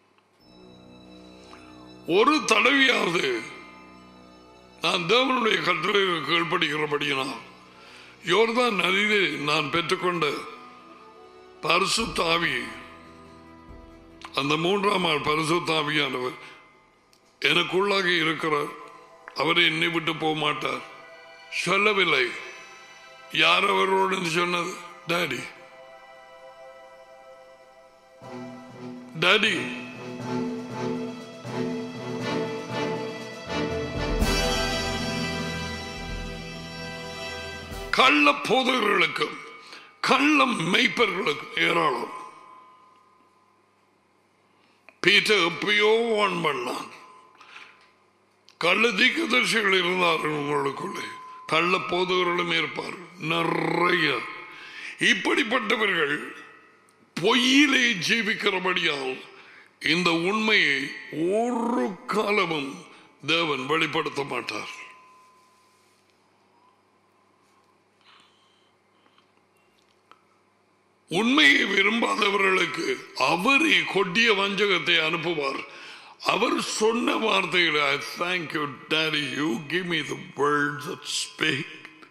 ஒரு தடவையாவது நான் தேவனுடைய கட்டளைக்கு கீழ்ப்படுகிறபடியினால் யோர்தான் நதியிலே நான் பெற்றுக்கொண்ட பரிசுத்தாவி அந்த மூன்றாம் ஆள் பரிசுத்தாவியானவர் எனக்குள்ளாக இருக்கிறார் அவர் என்னை விட்டு போக மாட்டார் சொல்லவில்லை யார் அவரோடு சொன்னது டாடி டாடி கள்ள போதகர்களுக்கும் கள்ள மெய்ப்பர்களுக்கும் ஏராளம் பீட்டர் எப்பயோ வான் பண்ணான் கள்ள தீக்கதர்சிகள் இருந்தார்கள் உங்களுக்குள்ளே கள்ள போதகர்களும் இருப்பார்கள் நிறைய இப்படிப்பட்டவர்கள் பொய்யிலே ஜீவிக்கிறபடியால் இந்த உண்மையை ஒரு காலமும் தேவன் வெளிப்படுத்த மாட்டார் உண்மையை விரும்பாதவர்களுக்கு அவரே கொடிய வஞ்சகத்தை அனுப்புவார் அவர் சொன்ன வார்த்தைகளை I thank you daddy you give me the words that speak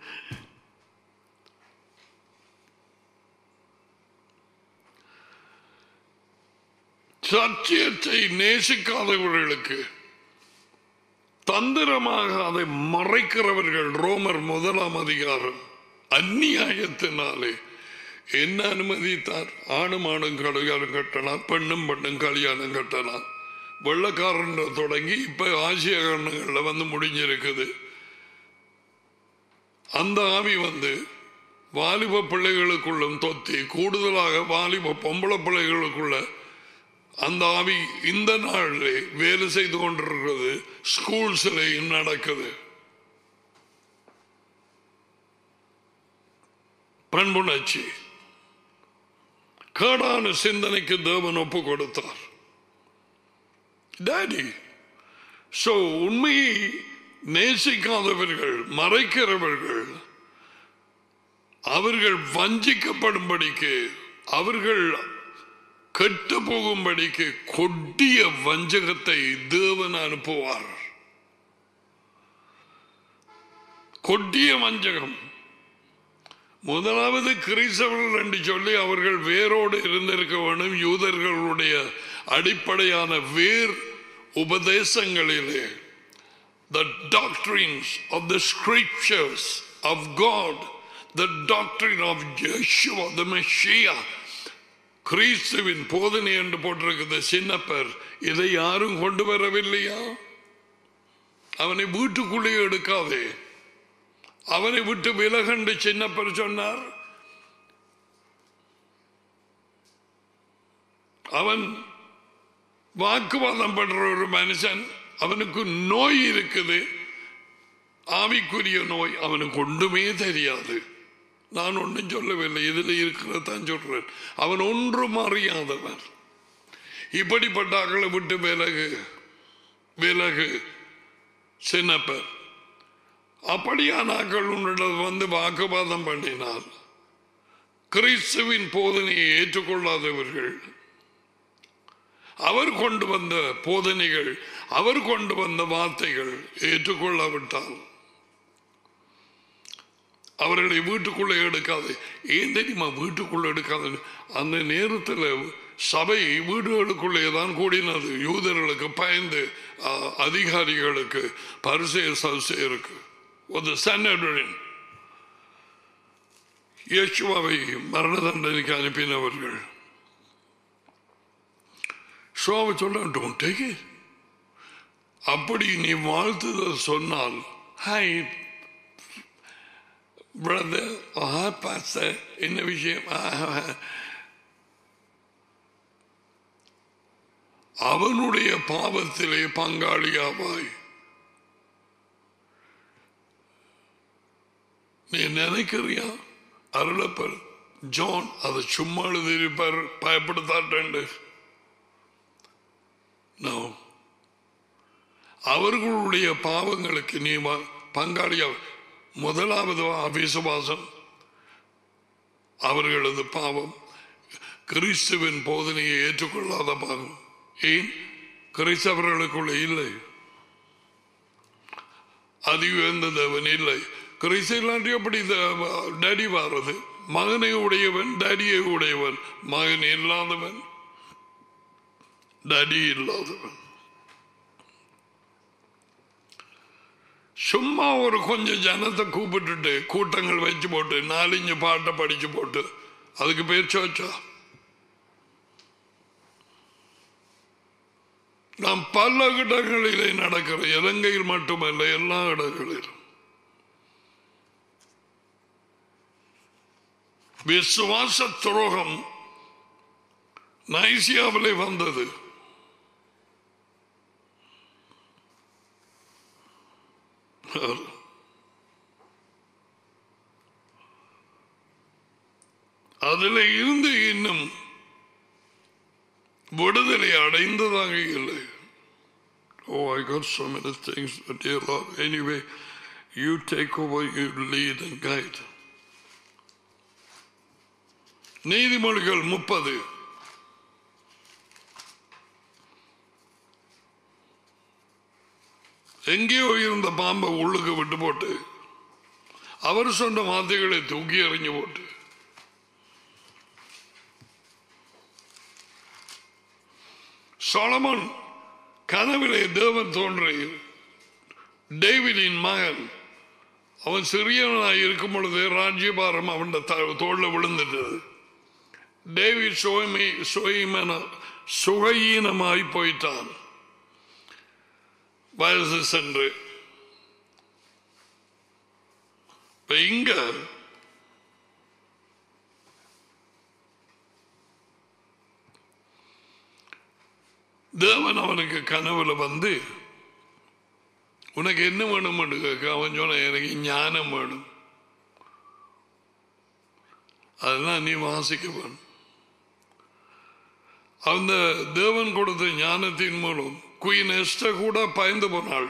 சத்தியத்தை நேசிக்காதவர்களுக்கு தந்திரமாக அதை மறைக்கிறவர்கள் ரோமர் முதலாம் அதிகாரம் அந்நியாயத்தினாலே என்ன அனுமதித்தார் ஆணும் ஆணும் கல்யாணம் கட்டலாம் பெண்ணும் பெண்ணும் கல்யாணம் கட்டலாம் வெள்ளக்காரன் தொடங்கி இப்ப ஆசிய கண்டங்கள்ல வந்து முடிஞ்சிருக்குது அந்த ஆவி வந்து வாலிப பிள்ளைகளுக்குள்ளும் தொத்தி கூடுதலாக வாலிப பொம்பளை பிள்ளைகளுக்குள்ள அந்த ஆவி இந்த நாளிலே வேலை செய்து கொண்டிருக்கிறது ஸ்கூல்ஸ்லையும் நடக்குது பண்புணர்ச்சி கேடான சிந்தனைக்கு தேவன் ஒப்பு கொடுத்தார் டாடி சோ உண்மையை நேசிக்காதவர்கள் மறைக்கிறவர்கள் அவர்கள் வஞ்சிக்கப்படும்படிக்கு அவர்கள் கெட்டு போகும்படிக்கு கொடிய வஞ்சகத்தை தேவன் அனுப்புவார் கொடிய வஞ்சகம் முதலாவது கிறிஸ்தவர்கள் என்று சொல்லி அவர்கள் வேரோடு இருந்திருக்க வேண்டும் யூதர்களுடைய அடிப்படையான வேர் உபதேசங்களிலே the doctrines of the scriptures of God, the doctrine of Yeshua, the Messiah, கிறிஸ்துவின் போதனை என்று போட்டிருக்கிறது சின்னப்பர் இதை யாரும் கொண்டு வரவில்லையா அவனை வீட்டுக்குள்ளே எடுக்காதே அவனை விட்டு விலகண்டு சின்னப்பர் சொன்னார் அவன் வாக்குவாதம் பண்ற ஒரு மனுஷன் அவனுக்கு நோய் இருக்குது ஆவிக்குரிய நோய் அவனுக்கு ஒன்றுமே தெரியாது நான் ஒன்றும் சொல்லவில்லை இதில் இருக்கிறதான் சொல்றேன் அவன் ஒன்றும் அறியாதவன் இப்படிப்பட்ட ஆக்களை விட்டு விலகு விலகு சின்னப்பர் அப்படியான ஆக்கள் உன்னிடம் வந்து வாக்குவாதம் பண்ணினால் கிறிஸ்துவின் போதனையை ஏற்றுக்கொள்ளாதவர்கள் அவர் கொண்டு வந்த போதனைகள் அவர் கொண்டு வந்த வார்த்தைகள் ஏற்றுக்கொள்ளாவிட்டால் அவர்களை வீட்டுக்குள்ளே எடுக்காது ஏன் தெரியுமா வீட்டுக்குள்ள எடுக்காது அந்த நேரத்தில் சபை வீடுகளுக்குள்ளே தான் கூடினது யூதர்களுக்கு பயந்து அஹ், அதிகாரிகளுக்கு பரிசெய சவுசெயருக்கு ஒரு சன்னடுடன் இயேசுவாவை மரண தண்டனைக்கு அனுப்பினவர்கள் ஸோ அவர் சொல்ல டோன்ட் டேக் இட் அப்படி நீ வாழ்த்துதல் சொன்னால் ஹாய் பிரதர் ஆ பாஸ்டர் என்ன விஷயம் அவனுடைய பாவத்திலே பங்காளியாவாய் நீ நினைக்கிறியா அருளப்பர் ஜான் அதை சும்மா எழுதியிருப்பார் பயப்படுத்தாட்டேன் நோ அவர்களுடைய பாவங்களுக்கு நீ வ- பங்காளியா முதலாவது அவிசுவாசம் அவர்களது பாவம் கிறிஸ்துவின் போதனையை ஏற்றுக்கொள்ளாத பாவம் ஏன் கிறிஸ்தவர்களுக்குள்ள இல்லை அது உயர்ந்த தேவன் இல்லை கிறிஸ்து இல்லாட்டி அப்படி டேடி வாரது மகனை உடையவன் டேடியை உடையவன் மகன் இல்லாதவன் டேடி இல்லாதவன் சும்மா ஒரு கொஞ்சம் ஜனத்தை கூப்பிட்டுட்டு கூட்டங்கள் வச்சு போட்டு நாலஞ்சு பாட்டை படிச்சு போட்டு அதுக்கு பேர் சோச்சா நாம் பல இடங்களிலே நடக்கிற இலங்கையில் மட்டுமல்ல எல்லா இடங்களிலும் விசுவாச துரோகம் நைசியாவிலே வந்தது அதில் இருந்து இன்னும் விடுதலை அடைந்ததாக இல்லை Oh, I got so many things, but dear Lord. Anyway, you take over, you lead and guide. நீதிமொழிகள் முப்பது எங்கேயோ இருந்த பாம்பை உள்ளுக்கு விட்டு போட்டு அவர் சொன்ன வார்த்தைகளை தூக்கி எறிஞ்சு போட்டு சொலமன் கனவிலே தேவன் தோன்றி டேவிடின் மகன் அவன் சிறியவனாய் இருக்கும் பொழுது ராஜ்யபாரம் அவன் தோல்ல விழுந்துட்டது டேவிட் சுகமி சுகமன சுகையீனமாய் போயிட்டான் வயசு சென்று இப்ப இங்க தேவன் அவனுக்கு கனவுல வந்து உனக்கு என்ன வேணும் கேட்க அவன் சொன்ன எனக்கு ஞானம் வேணும் அதெல்லாம் நீ வாசிக்க வேணும் அந்த தேவன் கொடுத்த ஞானத்தின் மூலம் குயின் எஸ்ட கூட பயந்து போனாள்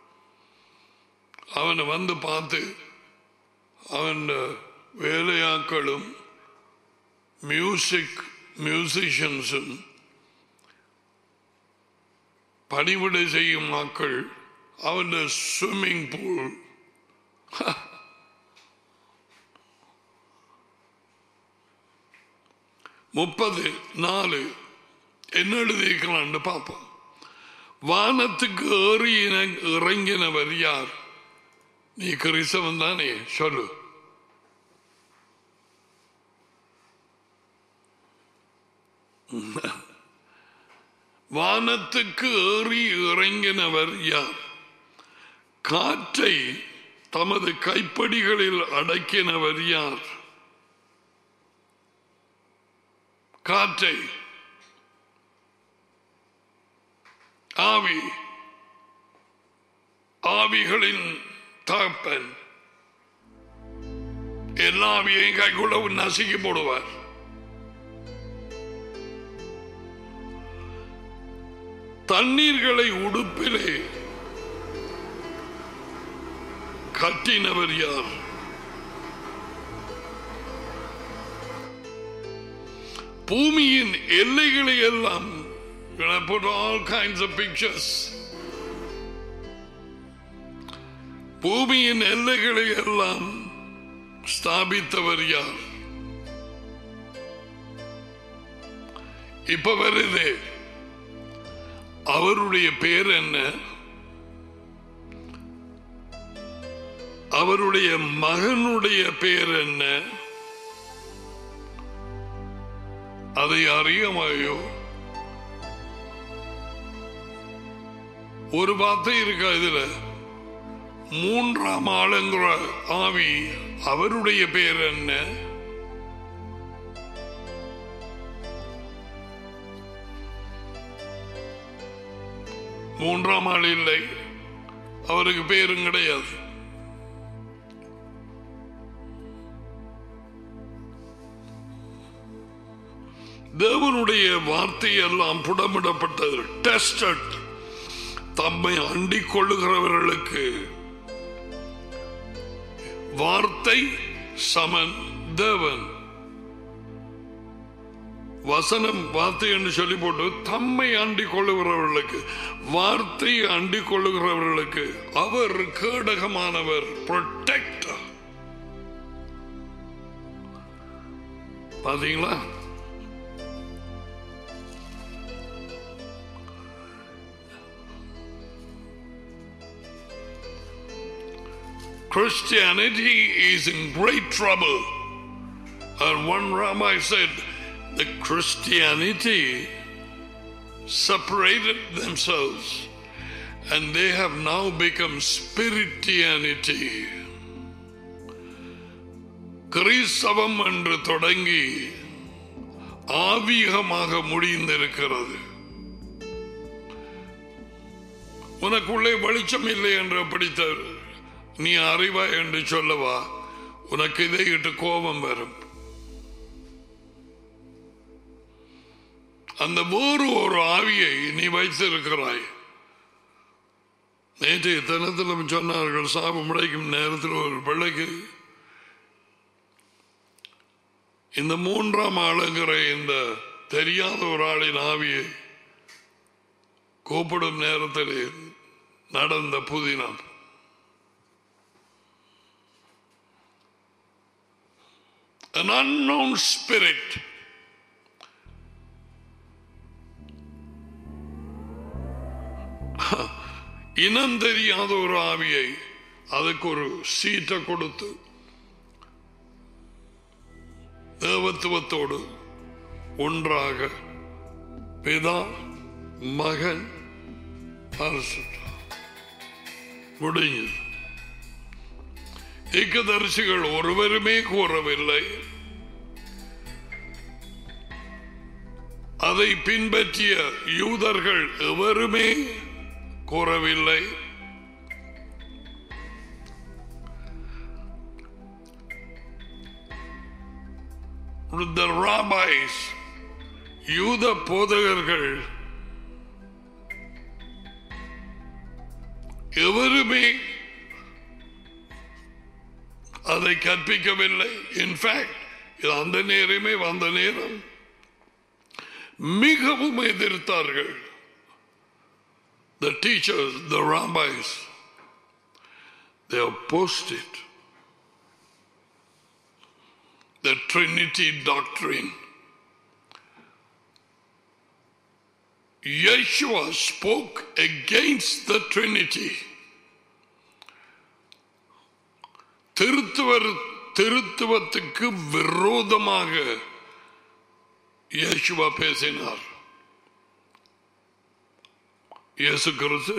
அவனை வந்து பார்த்து அவன் வேலையாக்களும் மியூசிக் மியூசிஷியன்ஸும் பணிவிடை செய்யும் மக்கள் அவன் ஸ்விம்மிங் பூல் முப்பது நாலு என்ன எழுதியிருக்கலான்னு பார்ப்போம் வானத்துக்கு ஏறி இன- இறங்கினவர் யார் நீ கிறிஸ்தவன் தானே சொல்லு வானத்துக்கு ஏறி இறங்கினவர் யார் காற்றை தமது கைப்படிகளில் அடக்கினவர் யார் காற்றை ஆவி ஆவிகளின் தகப்பன் எல்லா ஆவியையும் கைக்குள்ள நசுக்கி போடுவார் தண்ணீர்களை உடுப்பிலே கட்டினவர் யார் பூமியின் எல்லைகளை எல்லாம் When I put all kinds of pictures. பூமியின் எல்லைகளை எல்லாம் ஸ்தாபித்தவர் யார் இப்ப வருது அவருடைய பேர் என்ன அவருடைய மகனுடைய பேர் என்ன அதை அறியமாயோ ஒரு வார்த்தை இருக்கா இதுல மூன்றாம் ஆளுங்கிற ஆவி அவருடைய பேர் என்ன மூன்றாம் ஆள் இல்லை அவருக்கு பேரும் கிடையாது தேவனுடைய வார்த்தை எல்லாம் புடமிடப்பட்டது டெஸ்டட் தம்மை அண்டிக் கொள்ளுகிறவர்களுக்கு வார்த்தை சமன் தேவன் வசனம் வார்த்தை என்று சொல்லி போட்டு தம்மை அண்டிக் கொள்ளுகிறவர்களுக்கு வார்த்தை அண்டிக் கொள்ளுகிறவர்களுக்கு அவர் கேடகமானவர் ப்ரொடெக்டர் பாத்தீங்களா Christianity is in great trouble. And one rabbi said, the Christianity separated themselves and they have now become spiritianity. கிறிஸ்தவம் என்று தொடங்கி ஆவியகமாக முடிந்திருக்கிறது உனக்குள்ளே வெளிச்சம் இல்லை என்று படித்தார் நீ அறிவா என்று சொல்லவா உனக்கு இதை இட்டு கோபம் வரும் அந்த வேறு ஒரு ஆவியை நீ வைத்திருக்கிறாய் நேற்றைய தினத்திலும் சொன்னார்கள் சாபம் உடைக்கும் நேரத்தில் ஒரு பிள்ளைக்கு இந்த மூன்றாம் ஆளுங்கிற இந்த தெரியாத ஒரு ஆளின் ஆவியை கூப்பிடும் நேரத்தில் நடந்த புதினம் an unknown spirit இனம் தெரியாத ஒரு ஆவியை அதுக்கு ஒரு சீட்டை கொடுத்து தேவத்துவத்தோடு ஒன்றாக பிதா மகன் அரசு முடிஞ்சது இக்கதரிசிகள் ஒருவருமே கூறவில்லை அதை பின்பற்றிய யூதர்கள் எவருமே கூறவில்லை the rabbis யூத போதகர்கள் எவருமே அதை கற்பிக்கவில்லை இன்ஃபேக்ட் இது அந்த நேரமே வந்த நேரம் மிகவும் எதிர்த்தார்கள் the teachers, the rabbis, they opposed it. The Trinity doctrine. Yeshua spoke against the Trinity. திருத்துவர் திருத்துவத்துக்கு விரோதமாக இயேசுவா பேசினார் இயேசு கிறிஸ்து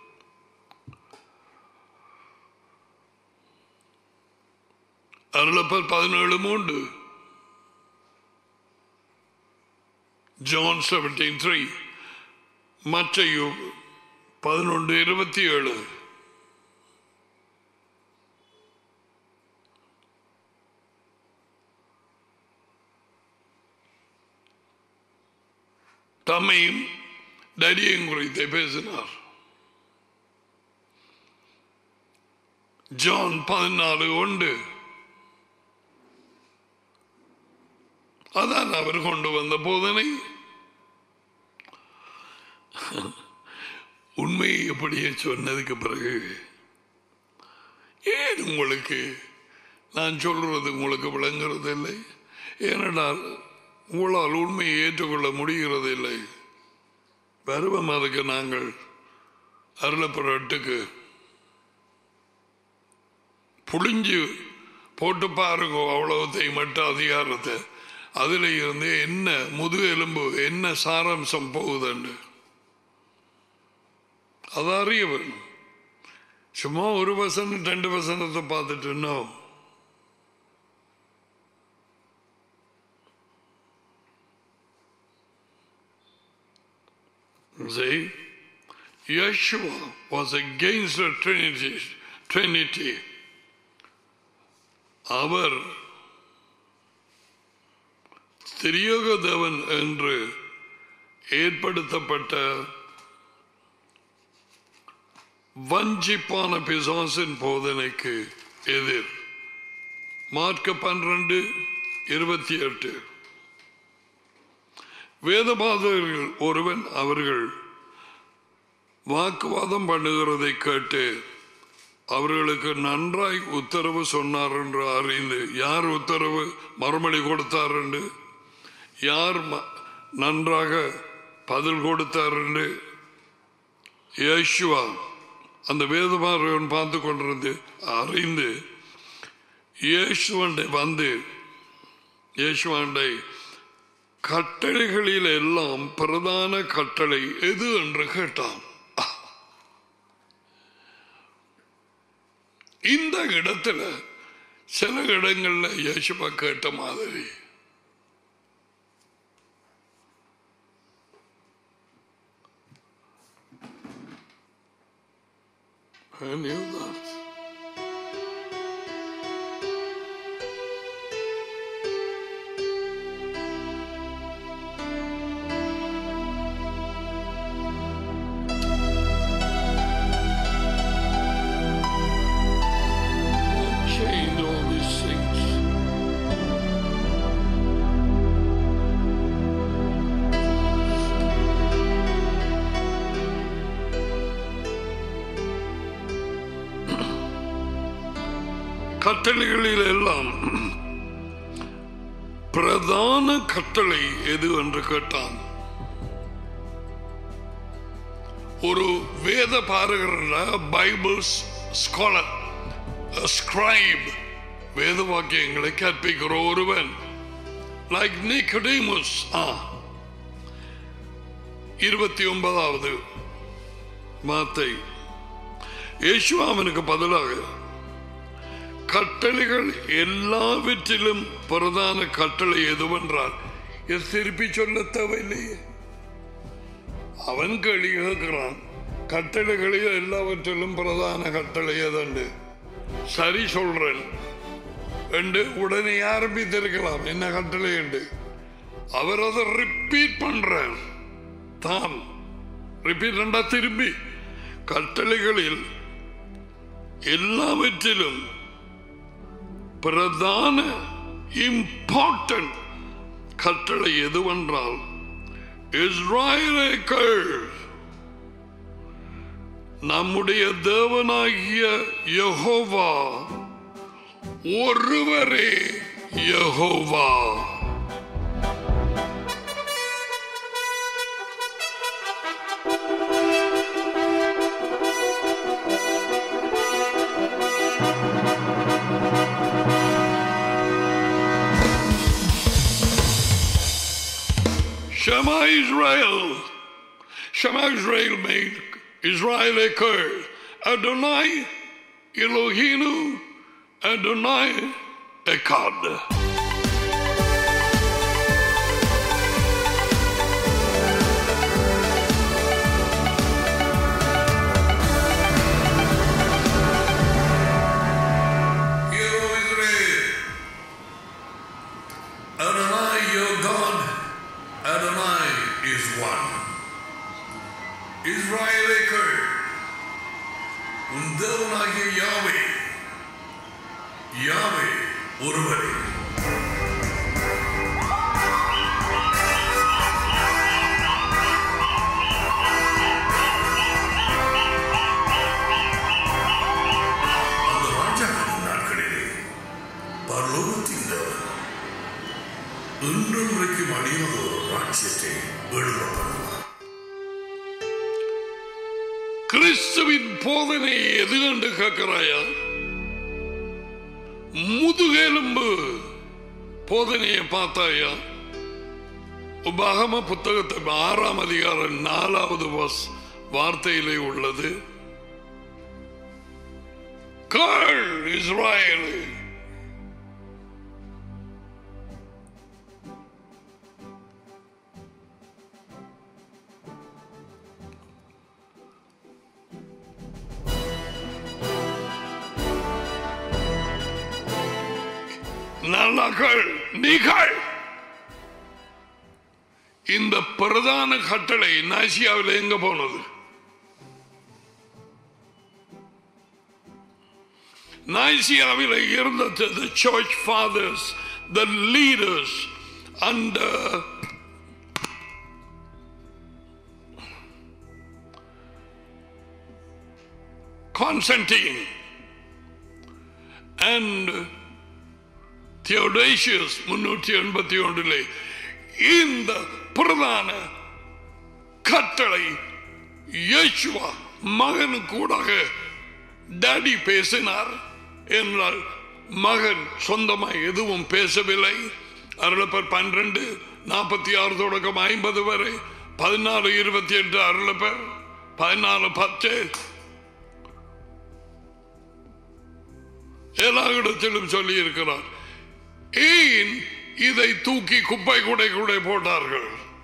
அருளப்பர் பதினேழு மூன்று ஜான் செவன்டீன் த்ரீ மற்றையு பதினொன்று இருபத்தி ஏழு தம்மையும் டடியையும் குறித்து பேசினார் ஜான் பதினாலு ஒன்று அதான் அவர் கொண்டு வந்த போதனை உண்மையை எப்படியே சொன்னதுக்கு பிறகு ஏன் உங்களுக்கு நான் சொல்றது உங்களுக்கு விளங்குறது இல்லை ஏனென்றால் உங்களால் உண்மையை ஏற்றுக்கொள்ள முடிகிறது இல்லை பருவம் அதுக்கு நாங்கள் அருளப்புறட்டுக்கு புளிஞ்சு போட்டு பாருங்க அவ்வளவுத்தை மட்டும் அதிகாரத்தை அதில் இருந்து என்ன முதுகெலும்பு என்ன சாராம்சம் போகுதுண்டு அதை அறிய வேணும் சும்மா ஒரு வசனம் ரெண்டு வசனத்தை பார்த்துட்டு இன்னும் See, Yeshua was against the Trinity. Trinity. அவர் திரியோக தேவன் என்று ஏற்படுத்தப்பட்ட வஞ்சிப்பான பிசாசின் போதனைக்கு எதிர் மார்க்க பன்னிரண்டு இருபத்தி எட்டு வேதபாதகர்கள் ஒருவன் அவர்கள் வாக்குவாதம் பண்ணுகிறதை கேட்டு அவர்களுக்கு நன்றாய் உத்தரவு சொன்னார் என்று அறிந்து யார் உத்தரவு மறுமொழி கொடுத்தார் என்று யார் ம- நன்றாக பதில் கொடுத்தார் என்று யேசுவா அந்த வேதபாரகன் பார்த்து கொண்டிருந்து அறிந்து இயேசுவண்டை வந்து இயேசுவாண்டை கட்டளைகளில் எல்லாம் பிரதான கட்டளை எது என்று கேட்டான் இந்த இடத்துல சில இடங்கள்ல யேசுவா கேட்ட மாதிரி I knew that. Change all these things. கட்டளைகளில் எல்லாம் பிரதான கட்டளை எது என்று கேட்டான் ஒரு வேத பாரகர் பைபிள் ஸ்காலர் ஸ்கிரைப் வேத வாக்கியங்களை கற்பிக்கிற ஒருவன் லைக் நிக்கோடேமஸ் ஆ இருபத்தி ஒன்பதாவது வார்த்தை இயேசு அவனுக்கு பதிலாக கட்டளைகள் எல்லாவற்றிலும் பிரதான கட்டளை எதுவென்றால் இது திருப்பி சொல்ல தேவையில்லையே அவன் கேள்வி கேட்கிறான் கட்டளைகளில் எல்லாவற்றிலும் பிரதான கட்டளை எதண்டு சரி சொல்றேன் என்று உடனே ஆரம்பித்திருக்கலாம் என்ன கட்டளை என்று அவர் அதை ரிப்பீட் பண்றார் தான் ரிப்பீட் ரெண்டா திரும்பி கட்டளைகளில் எல்லாவற்றிலும் பிரதான இம்பார்ட்டன்ட் கட்டளை எதுவென்றால் இஸ்ராயலேக்கள் நம்முடைய தேவனாகிய யெகோவா ஒருவரே Jehovah Shema Israel. Shema Israel made Israel occur. Adonai Elohinu Adonai Echad. Hear, O Israel. Adonai, your God, Adonai is one. இஸ்ராயலேக்கள் உன் தேவனாகிய யாவே யாவே ஒருவரே அந்த ராஜாவின் நாட்களிலே பரலோகத்தின் தேவன் இன்றைக்கும் அடியாத ஒரு ராட்சியத்தை எழுதப்படுவார் கிறிஸ்துவின் போதனை எது என்று கேட்கிறாயா முதுகெலும்பு போதனையை பார்த்தாயா உபாகம புத்தகத்தை ஆறாம் அதிகாரம் நாலாவது வஸ் வார்த்தையிலே உள்ளது கேள் இஸ்ராயல் நல்லாக்கள் நீகள் இந்த பிரதான கட்டளை நாசியாவில் எங்க போனது நாசியாவில் இருந்த the church fathers the leaders under Constantine and Theodosius முன்னூற்றி எண்பத்தி ஒன்றிலே இந்த பிரதான கட்டளை இயேசுவா மகனு கூடாக டாடி பேசினார் என்றால் மகன் சொந்தமாய் எதுவும் பேசவில்லை அருளப்பர் பன்னிரண்டு நாற்பத்தி ஆறு தொடக்கம் ஐம்பது வரை பதினாலு இருபத்தி எட்டு அருளப்பர் பதினாலு பத்து எல்லா இடத்திலும் சொல்லி இருக்கிறார் ஏன் இதை தூக்கி குப்பை கூடை கூட போட்டார்கள்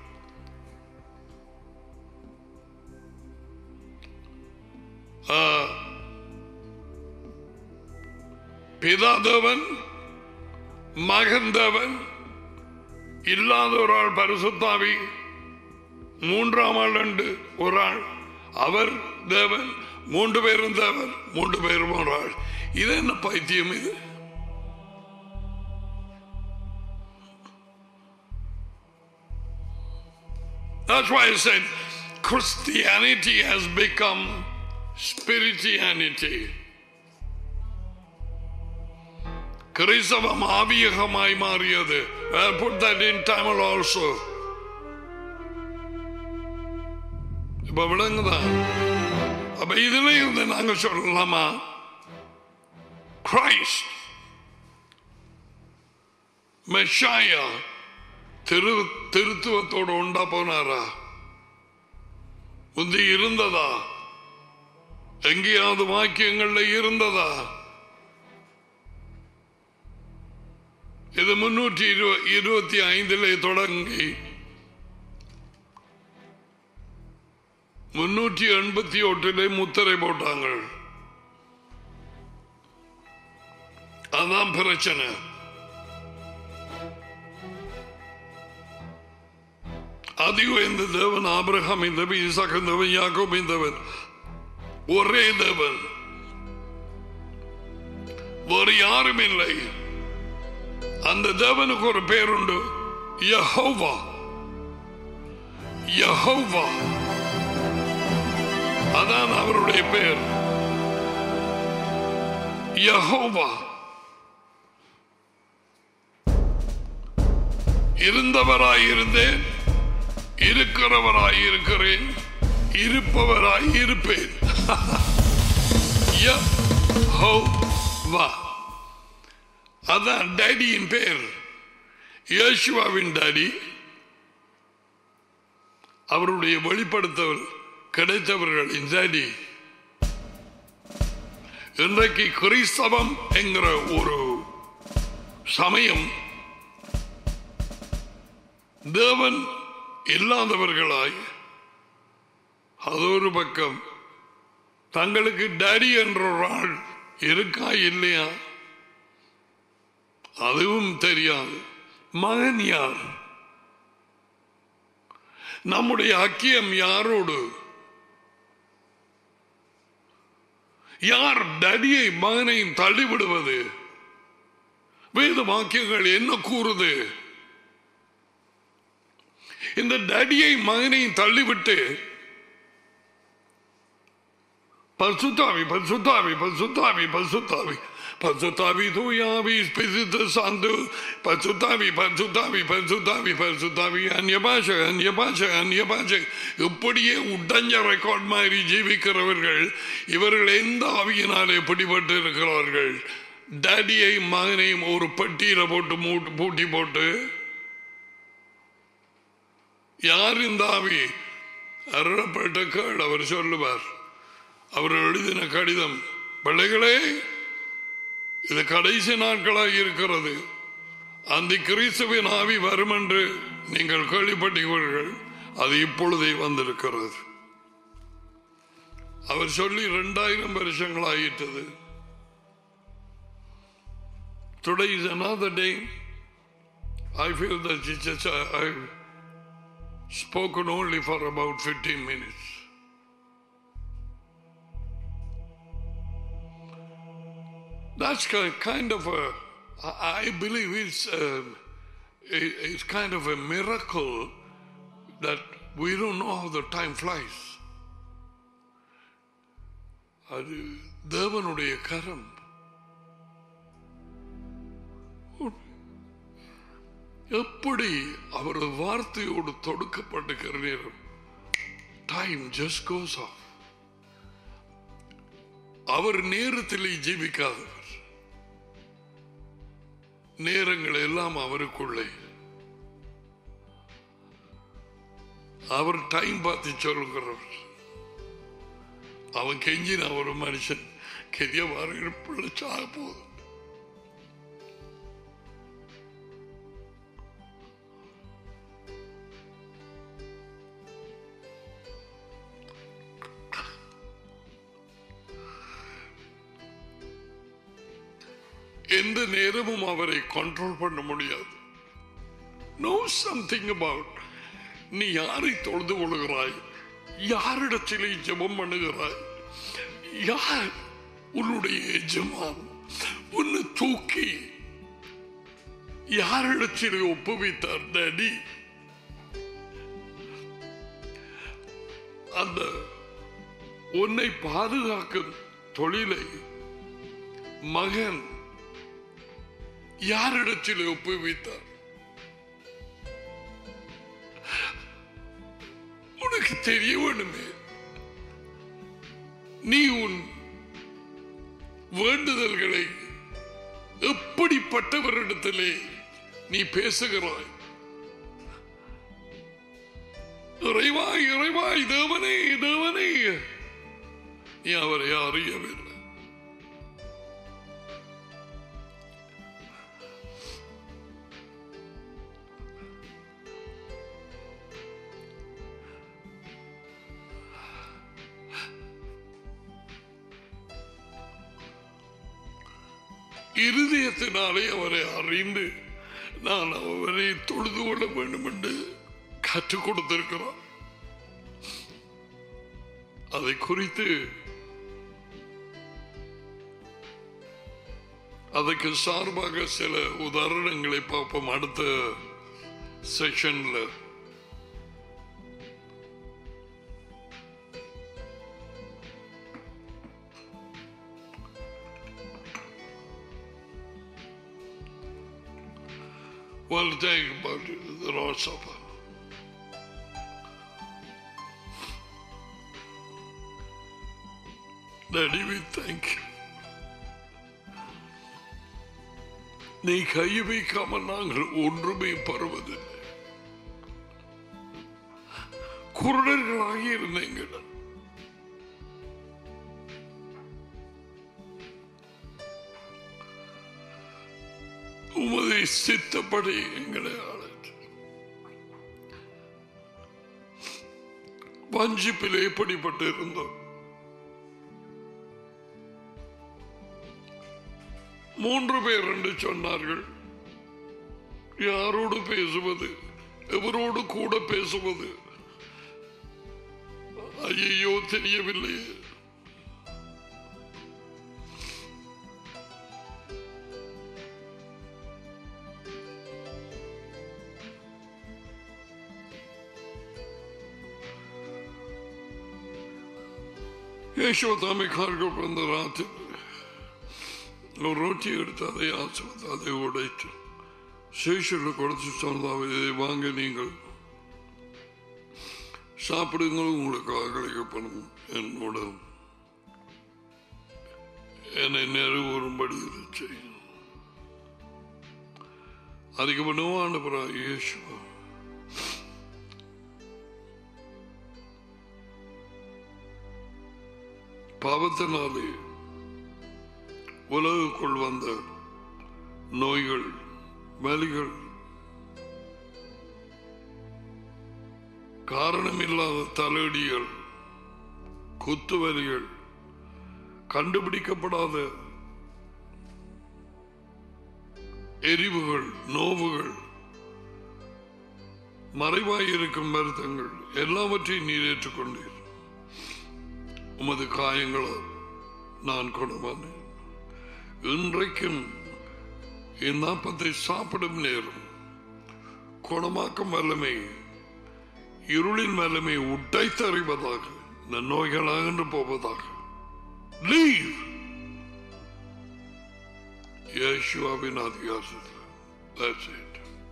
ஆ, பிதாதேவன் மகன் தேவன் இல்லாத ஒரு ஆள் பரிசுத்தாவி மூன்றாம் ஆள் ரெண்டு ஒரு ஆள் அவர் தேவன் மூன்று பேரும் தேவன் மூன்று பேரும் ஒரு ஆள் இது என்ன பைத்தியம் இது That's why I said Christianity has become spirituality. கிறிஸ்தவம் ஆவியகமாய் மாறியது I put that in Tamil also. இப்ப விளங்குதா அப்ப இதுல இருந்து நாங்க சொல்லலாமா கிரைஸ்ட் மெஷாயா திரு திருத்துவத்தோடு உண்டா போனாரா முந்தி இருந்ததா எங்கேயாவது வாக்கியங்கள்ல இருந்ததா இது முன்னூற்றி இரு- இருபத்தி ஐந்திலே தொடங்கி முன்னூற்றி எண்பத்தி ஒன்றிலே முத்திரை போட்டாங்க அதான் பிரச்சனை அதிகம் இந்த தேவன் ஆபிரகாம் இந்தவன் ஈசாக் இந்தவன் யாக்கோப் இந்தவன் ஒரே தேவன் வேறு யாரும் இல்லை அந்த தேவனுக்கு ஒரு பேருண்டு யஹோவா யஹோவா அதான் அவருடைய பேர் யஹோவா இருந்தவராயிருந்தேன் இருக்கிறவராய் இருக்கிறேன் இருப்பவராய் இருப்பேன் யெகோவா. அதான் டேடியின் பேர் யேசுவாவின் டாடி அவருடைய வெளிப்படுத்தவர் கிடைத்தவர்களின் டாடி இன்றைக்கு கிறிஸ்தவம் என்கிற ஒரு சமயம் தேவன் இல்லாதவர்களாய் அது ஒரு பக்கம் தங்களுக்கு டாடி என்ற ஒரு ஆள் இருக்கா இல்லையா அதுவும் தெரியாது மகன் யார் நம்முடைய அக்கியம் யாரோடு யார் டடியை மகனையும் தள்ளிவிடுவது வேத வாக்கியங்கள் என்ன கூறுது இந்த டடியை மகனையும் தள்ளிவிட்டு பசுத்தாவி பசுத்தாவி பசுத்தாவி பசுத்தாவி பசுத்தாவி தூயாவி பிசித்து சாந்து பசுத்தாவி பசுத்தாவி பசுத்தாவி பசுத்தாவி அந்நிய பாஷை அந்நிய பாஷை அந்நிய பாஷை இப்படியே உடஞ்ச ரெக்கார்ட் மாதிரி ஜீவிக்கிறவர்கள் இவர்கள் எந்த ஆவியினாலே பிடிபட்டு இருக்கிறார்கள் டேடியையும் மகனையும் ஒரு பெட்டியில போட்டு மூட்டு பூட்டி போட்டு யார் இந்த ஆவி அருளப்பட்ட கேள் அவர் சொல்லுவார் அவர் எழுதின கடிதம் பிள்ளைகளே இது கடைசி நாட்களாக இருக்கிறது அந்த கிறிஸ்துவின் ஆவி வரும் என்று நீங்கள் கேள்விப்பட்டீர்கள் அது இப்பொழுதே வந்திருக்கிறது அவர் சொல்லி இரண்டாயிரம் வருஷங்கள் ஆயிட்டது Today is another day. I feel that it's just, uh, I've spoken only for about 15 minutes. That's ki- kind of a, I I believe it's, um, it- it's kind of a miracle that we don't know how the time flies. அது தேவனுடைய கரம் எப்படி அவரது வார்த்தையோடு தொடுக்கப்பட்டிருக்கிற நேரம் டைம் ஜஸ்ட் கோஸ் ஆஃப் அவர் நேரத்திலே ஜீவிக்காதவர் நேரங்கள் எல்லாம் அவருக்குள்ளே அவர் டைம் பார்த்து சொல்லுகிறவர் அவன் கெஞ்சின ஒரு மனுஷன் கெதிய வார பிள்ளை சாக போகுது எந்த நேரமும் அவரை கண்ட்ரோல் பண்ண முடியாது நோ சம்திங் அபவுட் நீ யாரை தொழுது கொள்கிறாய் யாரிடத்திலே ஜெபம் பண்ணுகிறாய் யார் உன்னுடைய எஜமான் உன்னை தூக்கி யாரிடத்திலே ஒப்புவித்தார் டேடி அந்த உன்னை பாதுகாக்கும் தொழிலை மகன் யாரிடத்தில் ஒப்புவித்தார் உனக்கு தெரிய வேண்டுமே நீ உன் வேண்டுதல்களை எப்படிப்பட்டவரிடத்திலே நீ பேசுகிறாய் இறைவாய் இறைவாய் தேவனே தேவனே நீ அவரை அறியவில்லை இருதயத்தினாலே அவரை அறிந்து நான் அவரை தொழுது கொள்ள வேண்டும் என்று கற்றுக் கொடுத்திருக்கிறார் அதை குறித்து அதுக்கு சார்பாக சில உதாரணங்களை பார்ப்போம் அடுத்த செஷன்ல Well, think about it, the Lord's Supper. Daddy, we thank you. நீ கை வைக்காமல் நாங்கள் ஒன்றுமே பருவதில்லை குருடர்களாக இருந்தீங்கள் உமதை சித்தப்படி எங்களை ஆளற்று வஞ்சிப்பில் எப்படிப்பட்டு இருந்தோம் மூன்று பேர் என்று சொன்னார்கள் யாரோடு பேசுவது எவரோடு கூட பேசுவது ஐயோ தெரியவில்லை யசோதாமை கார்கள் வந்த ராத்திரி ஒரு ரொட்டி எடுத்து அதை ஆசுவது அதை உடைத்து சேஷரில் கொடுத்து சொன்னதாக இதை வாங்க நீங்கள் சாப்பிடுங்கள் உங்களுக்கு அகலிக்கப்படும் என்னோட என்னை நிறைவேறும்படி செய்யும் அதுக்கு பண்ணுவோம் ஆண்டவரா இயேசுவா பாவத்தினாலே உலகுக்குள் வந்த நோய்கள் வலிகள் காரணமில்லாத தலையடிகள் குத்துவலிகள் கண்டுபிடிக்கப்படாத எரிவுகள் நோவுகள் மறைவாயிருக்கும் வருத்தங்கள் எல்லாவற்றையும் நீர் ஏற்றுக்கொண்டீர் உமது காயங்களால் நான் குணமானேன் இன்றைக்கும் இந்நாப்பத்தை சாப்பிடும் நேரம் குணமாக்கும் வல்லமை இருளின் வல்லமை உடைத்தறிவதாக இந்த நோய்கள் அகன்று போவதாக லீவ் இயேசுவாவின் அதிகாரத்தில் That's it.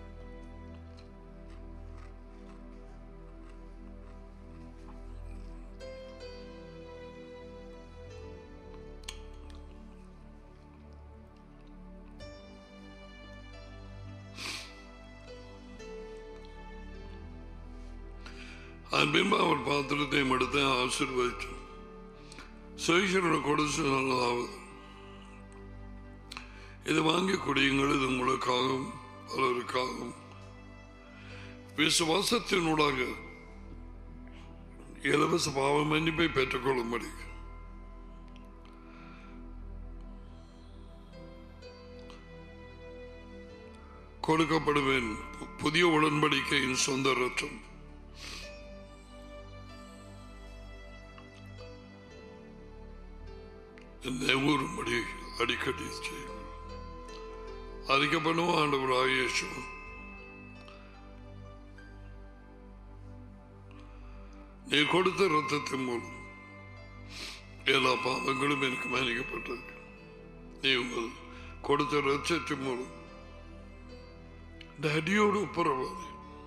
அன்பின்பு அவர் பாத்திரத்தையும் எடுத்து ஆசீர்வதிச்சு சேஷரோட கொடுத்து நல்லதாவது இது வாங்கி குடியுங்கள் இது உங்களுக்காகவும் பலருக்காகவும் விசுவாசத்தினூடாக இலவச பாவ மன்னிப்பை பெற்றுக்கொள்ளும்படி கொடுக்கப்படுவேன் புதிய உடன்படிக்கையின் சொந்த ரத்தம் நெவுறும்படி அடிக்கடி செய்யும் அறிக்கை பண்ணுவோம் ஆண்டவராக இயேசு நீ கொடுத்த ரத்தத்தின் மூலம் எல்லா பாவங்களும் எனக்கு மன்னிக்கப்பட்டது நீ உங்கள் கொடுத்த ரத்தத்தின் மூலம் டேடியோடு ஒப்புரவாதி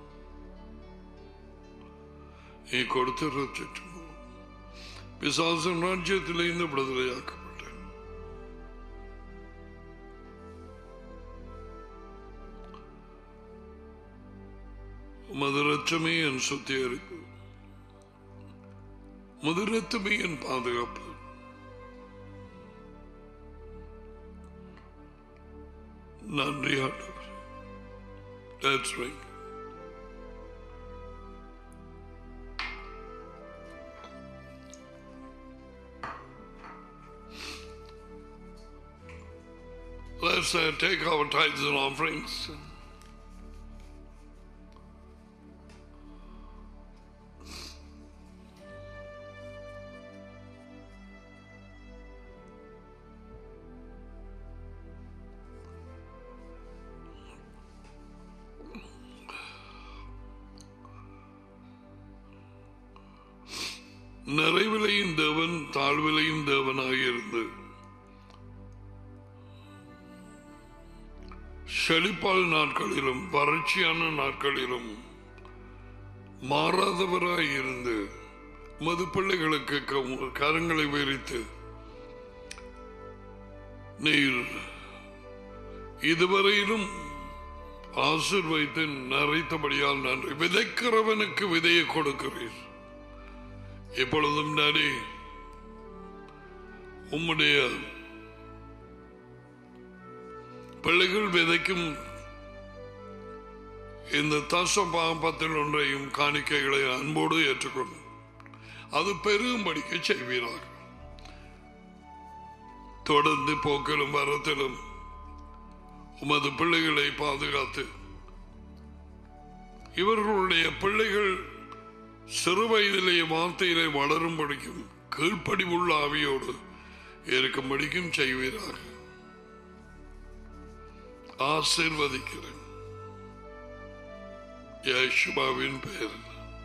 நீ கொடுத்த ரத்தத்தின் மூலம் பிசாசன் ராஜ்யத்திலிருந்து விடுதலையாக்கப்பட்டேன் உமது ரச்சமே என் சுத்திகரிப்பு முதிரத்துமே என் பாதுகாப்பு நன்றி ஆண்டவர் That's right. Let's uh, take our tithes and offerings. நிறைவிலையும் தேவன் தாழ்விலையும் தேவனாக இருந்து செழிப்பால் நாட்களிலும் வறட்சியான நாட்களிலும் மாறாதவராய் இருந்து மது பிள்ளைகளுக்கு க- கரங்களை விரித்து நீர் இதுவரையிலும் ஆசிர்வைத்து நிறைத்தபடியால் நன்றி விதைக்கிறவனுக்கு விதையை கொடுக்கிறீர் இப்பொழுதும் டாடி உம்முடைய பிள்ளைகள் விதைக்கும் இந்த தச பாகத்தில் ஒன்றையும் காணிக்கைகளை அன்போடு ஏற்றுக்கொண்டு அது பெருகும்படிக்க செய்வீராக தொடர்ந்து போக்கிலும் வரத்திலும் உமது பிள்ளைகளை பாதுகாத்து இவர்களுடைய பிள்ளைகள் சிறு வயதிலே வார்த்தையிலே வளரும்படிக்கும் கீழ்ப்படிவுள்ள ஆவியோடு இருக்கும்படிக்கும் செய்வீராக ஆசிர்வதிக்கிறேன் யேசுவாவின் பெயர்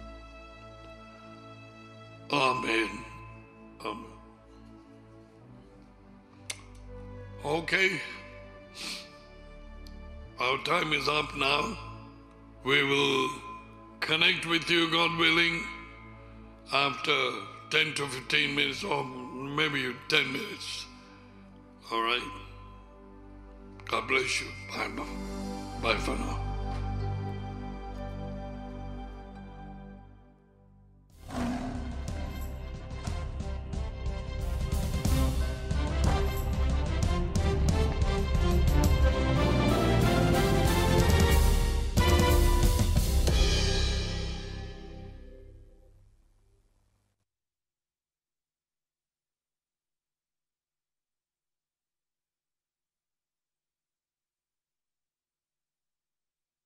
ஆமென் ஆமென் Okay. Our time is up now. We will connect with you, God willing, after 10 to 15 minutes or maybe 10 minutes. All right. God bless you. Bye. Bye for now.